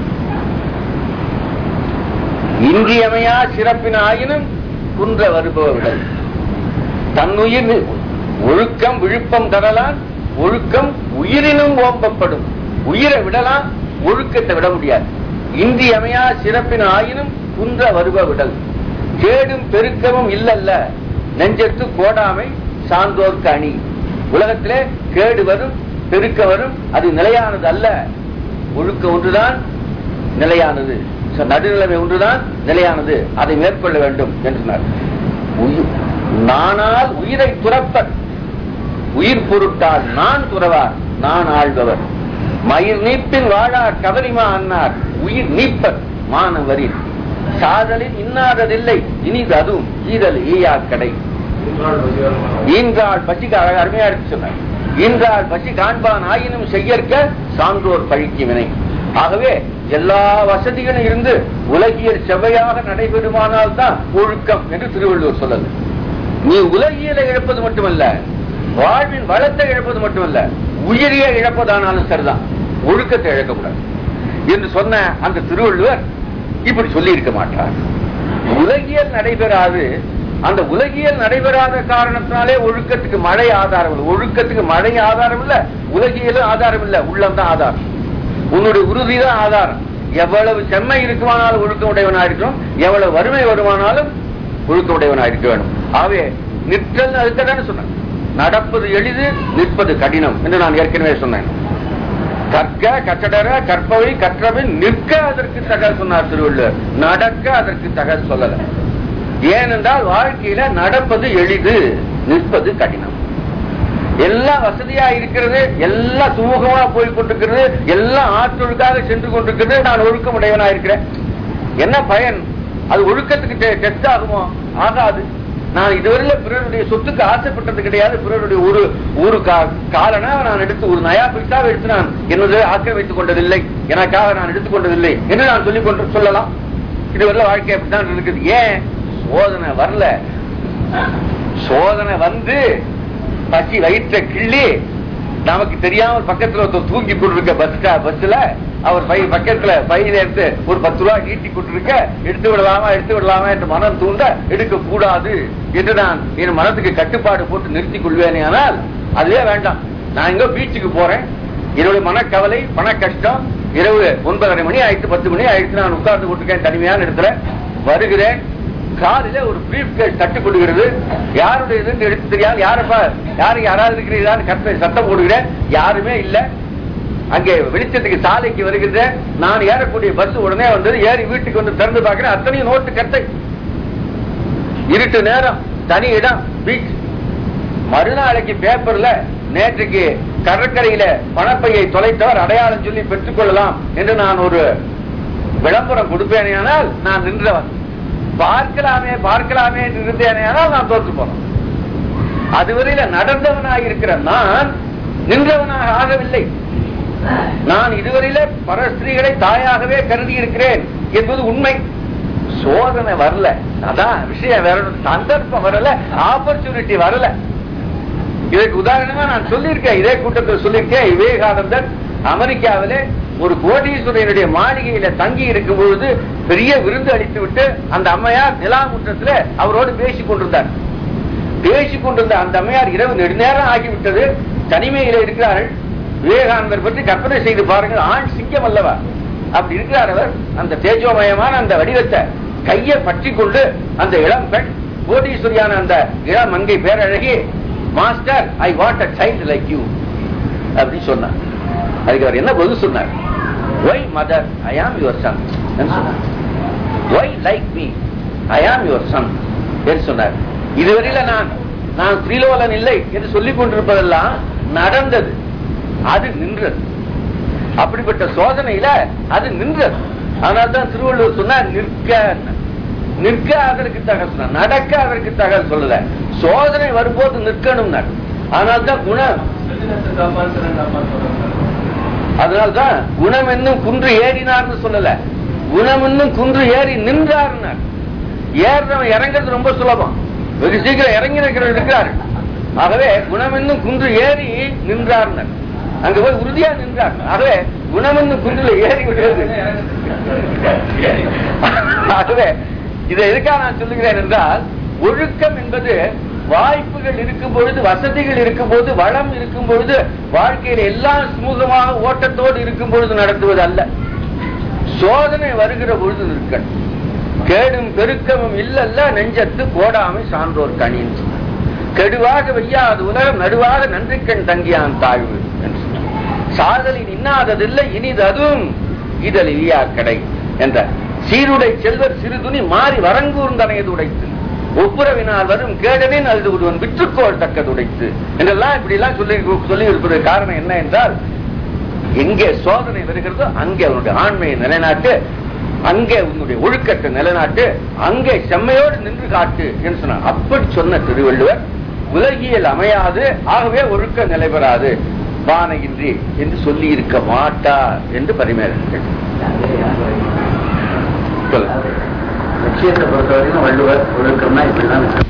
இன்றியமையா சிறப்பினாயினும் குன்ற வருபவர்கள் தன்னுயிர் ஒழுக்கம் விழுப்பம் தரலாம் ஒழுக்கம் உயிரினும் ஓம்பப்படும் உயிரை விடலாம் ஒழுக்கத்தை விட முடியாது இன்றியமையா சிறப்பின் ஆயினும் குன்ற வருவ விடல் கேடும் பெருக்கமும் இல்லல்ல நெஞ்சத்து கோடாமை சான்றோர்க்கு அணி உலகத்திலே கேடு வரும் பெருக்க வரும் அது நிலையானது அல்ல ஒழுக்க ஒன்றுதான் நிலையானது ச- நடுநிலைமை ஒன்றுதான் நிலையானது அதை மேற்கொள்ள வேண்டும் என்று சொன்னார் உயி- நானால் உயிரை துறப்பர் உயிர் பொருட்டால் நான் துறவார் நான் ஆள்பவர் மயிர் நீப்பின் வாழார் கவரிமா அன்னார் உயிர் நீப்பர் மானவரின் சாதலில் இன்னாததில்லை இனிது அதுவும் ஈதல் ஈயா கடை ஈன்றாள் பசி அழகா அருமையா இருக்கு சொன்னார் ஈன்றாள் பசி காண்பான் ஆயினும் செய்யற்க சான்றோர் பழிக்கு வினை ஆகவே எல்லா வசதிகளும் இருந்து உலகியல் செவ்வையாக நடைபெறுமானால் தான் ஒழுக்கம் என்று திருவள்ளுவர் சொல்லது நீ உலகியலை இழப்பது மட்டுமல்ல வாழ்வின் வளத்தை இழப்பது மட்டுமல்ல உயிரியை இழப்பதானாலும் சரிதான் ஒழுக்கத்தை இழக்கக்கூடாது என்று சொன்ன அந்த திருவள்ளுவர் இப்படி சொல்லி இருக்க மாட்டார் உலகியல் நடைபெறாது அந்த உலகியல் நடைபெறாத காரணத்தினாலே ஒழுக்கத்துக்கு மழை ஆதாரம் இல்லை ஒழுக்கத்துக்கு மழை ஆதாரம் இல்ல உலகியலும் ஆதாரம் இல்ல உள்ளம்தான் ஆதாரம் உன்னுடைய உறுதி தான் ஆதாரம் எவ்வளவு செம்மை இருக்குமானாலும் ஒழுக்க உடையவனா இருக்கணும் எவ்வளவு வறுமை வருமானாலும் ஒழுக்க உடையவனா இருக்க வேண்டும் ஆகவே நிற்றல் அதுக்கு சொன்னேன் நடப்பது எளிது நிற்பது கடினம் என்று நான் ஏற்கனவே சொன்னேன் கற்க கற்றடர கற்பவை கற்றபின் நிற்க அதற்கு தகவல் சொன்னார் திருவள்ளுவர் நடக்க அதற்கு தகவல் சொல்லல ஏனென்றால் வாழ்க்கையில நடப்பது எளிது நிற்பது கடினம் எல்லாம் வசதியா இருக்கிறது எல்லாம் சுமூகமா போய் கொண்டிருக்கிறது எல்லாம் ஆற்றலுக்காக சென்று கொண்டிருக்கிறது நான் ஒழுக்கம் உடையவனா இருக்கிறேன் என்ன பயன் அது ஒழுக்கத்துக்கு டெஸ்ட் ஆகுமோ ஆகாது நான் இதுவரையில பிறருடைய சொத்துக்கு ஆசைப்பட்டது கிடையாது பிறருடைய ஒரு ஒரு கா- காலனா நான் எடுத்து ஒரு நயா பைசாவை எடுத்து நான் என்னது ஆக்கிரமித்துக் கொண்டதில்லை எனக்காக நான் எடுத்துக் கொண்டதில்லை என்று நான் சொல்லிக் கொண்டு சொல்லலாம் இதுவரை வாழ்க்கை அப்படித்தான் இருக்குது ஏன் சோதனை வரல சோதனை வந்து பசி வயிற்ற கிள்ளி நமக்கு தெரியாமல் பக்கத்துல ஒருத்தர் தூங்கி கொண்டிருக்க பஸ் பஸ்ல அவர் பை பக்கத்துல பையில எடுத்து ஒரு பத்து ரூபாய் நீட்டி கொண்டிருக்க எடுத்து விடலாமா எடுத்து விடலாமா என்று மனம் தூண்ட எடுக்க கூடாது என்று நான் என் மனத்துக்கு கட்டுப்பாடு போட்டு நிறுத்திக் கொள்வேனே ஆனால் அதுவே வேண்டாம் நான் எங்க பீச்சுக்கு போறேன் என்னுடைய மனக்கவலை பண கஷ்டம் இரவு ஒன்பதரை மணி ஆயிடுச்சு பத்து மணி ஆயிடுச்சு நான் உட்கார்ந்து கொண்டிருக்கேன் தனிமையான இடத்துல வருகிறேன் காலில ஒரு பிரீஃப் கேஸ் தட்டு கொடுக்கிறது யாருடைய இதுன்னு எடுத்து தெரியாது யாரப்பா யாரு யாராவது இருக்கிறீங்களான்னு கத்த சத்தம் போடுகிறேன் யாருமே இல்ல அங்கே வெளிச்சத்துக்கு சாலைக்கு வருகிறது நான் ஏறக்கூடிய பஸ் உடனே வந்தது ஏறி வீட்டுக்கு வந்து திறந்து பார்க்கிறேன் அத்தனையும் நோட்டு கட்டை இருட்டு நேரம் தனி இடம் பீச் மறுநாளைக்கு பேப்பர்ல நேற்றுக்கு கடற்கரையில பணப்பையை தொலைத்தவர் அடையாளம் சொல்லி பெற்றுக் கொள்ளலாம் என்று நான் ஒரு விளம்பரம் கொடுப்பேனேயானால் நான் நின்றவன் பார்க்கலாமே பார்க்கலாமே என்று இருந்தேனேயானால் நான் தோற்று போறேன் அதுவரையில நடந்தவனாக இருக்கிற நான் நின்றவனாக ஆகவில்லை நான் இதுவரையில பரஸ்திரீகளை தாயாகவே கருதி இருக்கிறேன் என்பது உண்மை சோதனை வரல அதான் விஷயம் வேற ஒண்ணும் சந்தர்ப்பம் வரல ஆப்பர்ச்சுனிட்டி வரல இதற்கு உதாரணமா நான் சொல்லியிருக்கேன் இதே கூட்டத்தில் சொல்லியிருக்கேன் விவேகானந்தர் அமெரிக்காவிலே ஒரு கோடீஸ்வரனுடைய மாளிகையில தங்கி இருக்கும் பொழுது பெரிய விருந்து அளித்து விட்டு அந்த அம்மையார் நிலாமுற்றத்துல அவரோடு பேசிக் கொண்டிருந்தார் பேசிக் கொண்டிருந்த அந்த அம்மையார் இரவு நெடுநேரம் ஆகிவிட்டது தனிமையில இருக்கிறார்கள் விவேகானந்தர் பற்றி கற்பனை செய்து பாருங்கள் ஆண் சிங்கம் அல்லவா அப்படி இருக்கிறார் அவர் அந்த தேஜோமயமான அந்த வடிவத்தை கையை பற்றி கொண்டு அந்த இளம் பெண் கோடீஸ்வரியான அந்த இளம் மங்கை பேரழகி master I want a child like you அப்படி சொன்னார் அதுக்கு அவர் என்ன பதில் சொன்னார் Y mother I am your son சொன்னார் why like me I am your Sun என்று சொன்னார் இதுவரையில நான் நான் ஸ்ரீலோலன் இல்லை என்று சொல்லிக் கொண்டிருப்பதெல்லாம் நடந்தது அது நின்றது அப்படிப்பட்ட சோதனையில அது நின்றது அதனால்தான் திருவள்ளுவர் சொன்னார் நிற்க நிற்க அதற்கு தக சொன்னார் நடக்க அதற்கு தக சொல்லல சோதனை வரும்போது நிற்கணும் அதனால்தான் குணம் அதனால்தான் குணம் என்னும் குன்று ஏறினார்னு சொல்லல குணம் என்னும் குன்று ஏறி நின்றார்னார் ஏறுறவன் இறங்குறது ரொம்ப சுலபம் வெகு சீக்கிரம் இறங்கி இருக்கிறவர் இருக்கிறார் ஆகவே குணம் என்னும் குன்று ஏறி நின்றார்னர் அங்க போய் உறுதியா நின்றார் ஆகவே குணம் என்னும் குன்றுல ஏறி விடுறது ஆகவே இதை எதுக்காக நான் சொல்லுகிறேன் என்றால் ஒழுக்கம் என்பது வாய்ப்புகள் இருக்கும் பொழுது வசதிகள் இருக்கும் பொழுது வளம் இருக்கும் பொழுது வாழ்க்கையில் எல்லாம் சுமூகமாக ஓட்டத்தோடு இருக்கும் பொழுது நடத்துவது அல்ல சோதனை வருகிற பொழுது நிற்கணும் கேடும் பெருக்கமும் இல்லல்ல நெஞ்சத்து கோடாமை சான்றோர் கணின் கெடுவாக வெய்யாது உலகம் நடுவாக நன்றிக்கண் தங்கியான் தாழ்வு என்று சொன்னார். சாதலில் இன்னாததில்லை இனிது அதுவும் இதழ் இலியா கடை என்ற சீருடை செல்வர் சிறுதுணி மாறி வரங்கூர்ந்தனையது உடைத்து ஒப்புரவினால் வரும் கேடனின் அது ஒருவன் விற்றுக்கோள் தக்கது உடைத்து என்றெல்லாம் இப்படி எல்லாம் சொல்லி சொல்லி இருப்பது காரணம் என்ன என்றால் எங்கே சோதனை வருகிறதோ அங்கே அவனுடைய ஆண்மையை நிலைநாட்டு அங்கே உன்னுடைய ஒழுக்கத்தை நிலைநாட்டு அங்கே செம்மையோடு நின்று காட்டு என்று சொன்னார் அப்படி சொன்ன திருவள்ளுவர் உலகியல் அமையாது ஆகவே ஒழுக்க நிலைபெறாது பானையின்றி என்று சொல்லி இருக்க மாட்டார் என்று பரிமேறர்கள் சொல்லுங்க லட்சியத்தை பொறுத்தவரைக்கும் வள்ளுவர் ஒழுக்கம்னா இப்படிதான்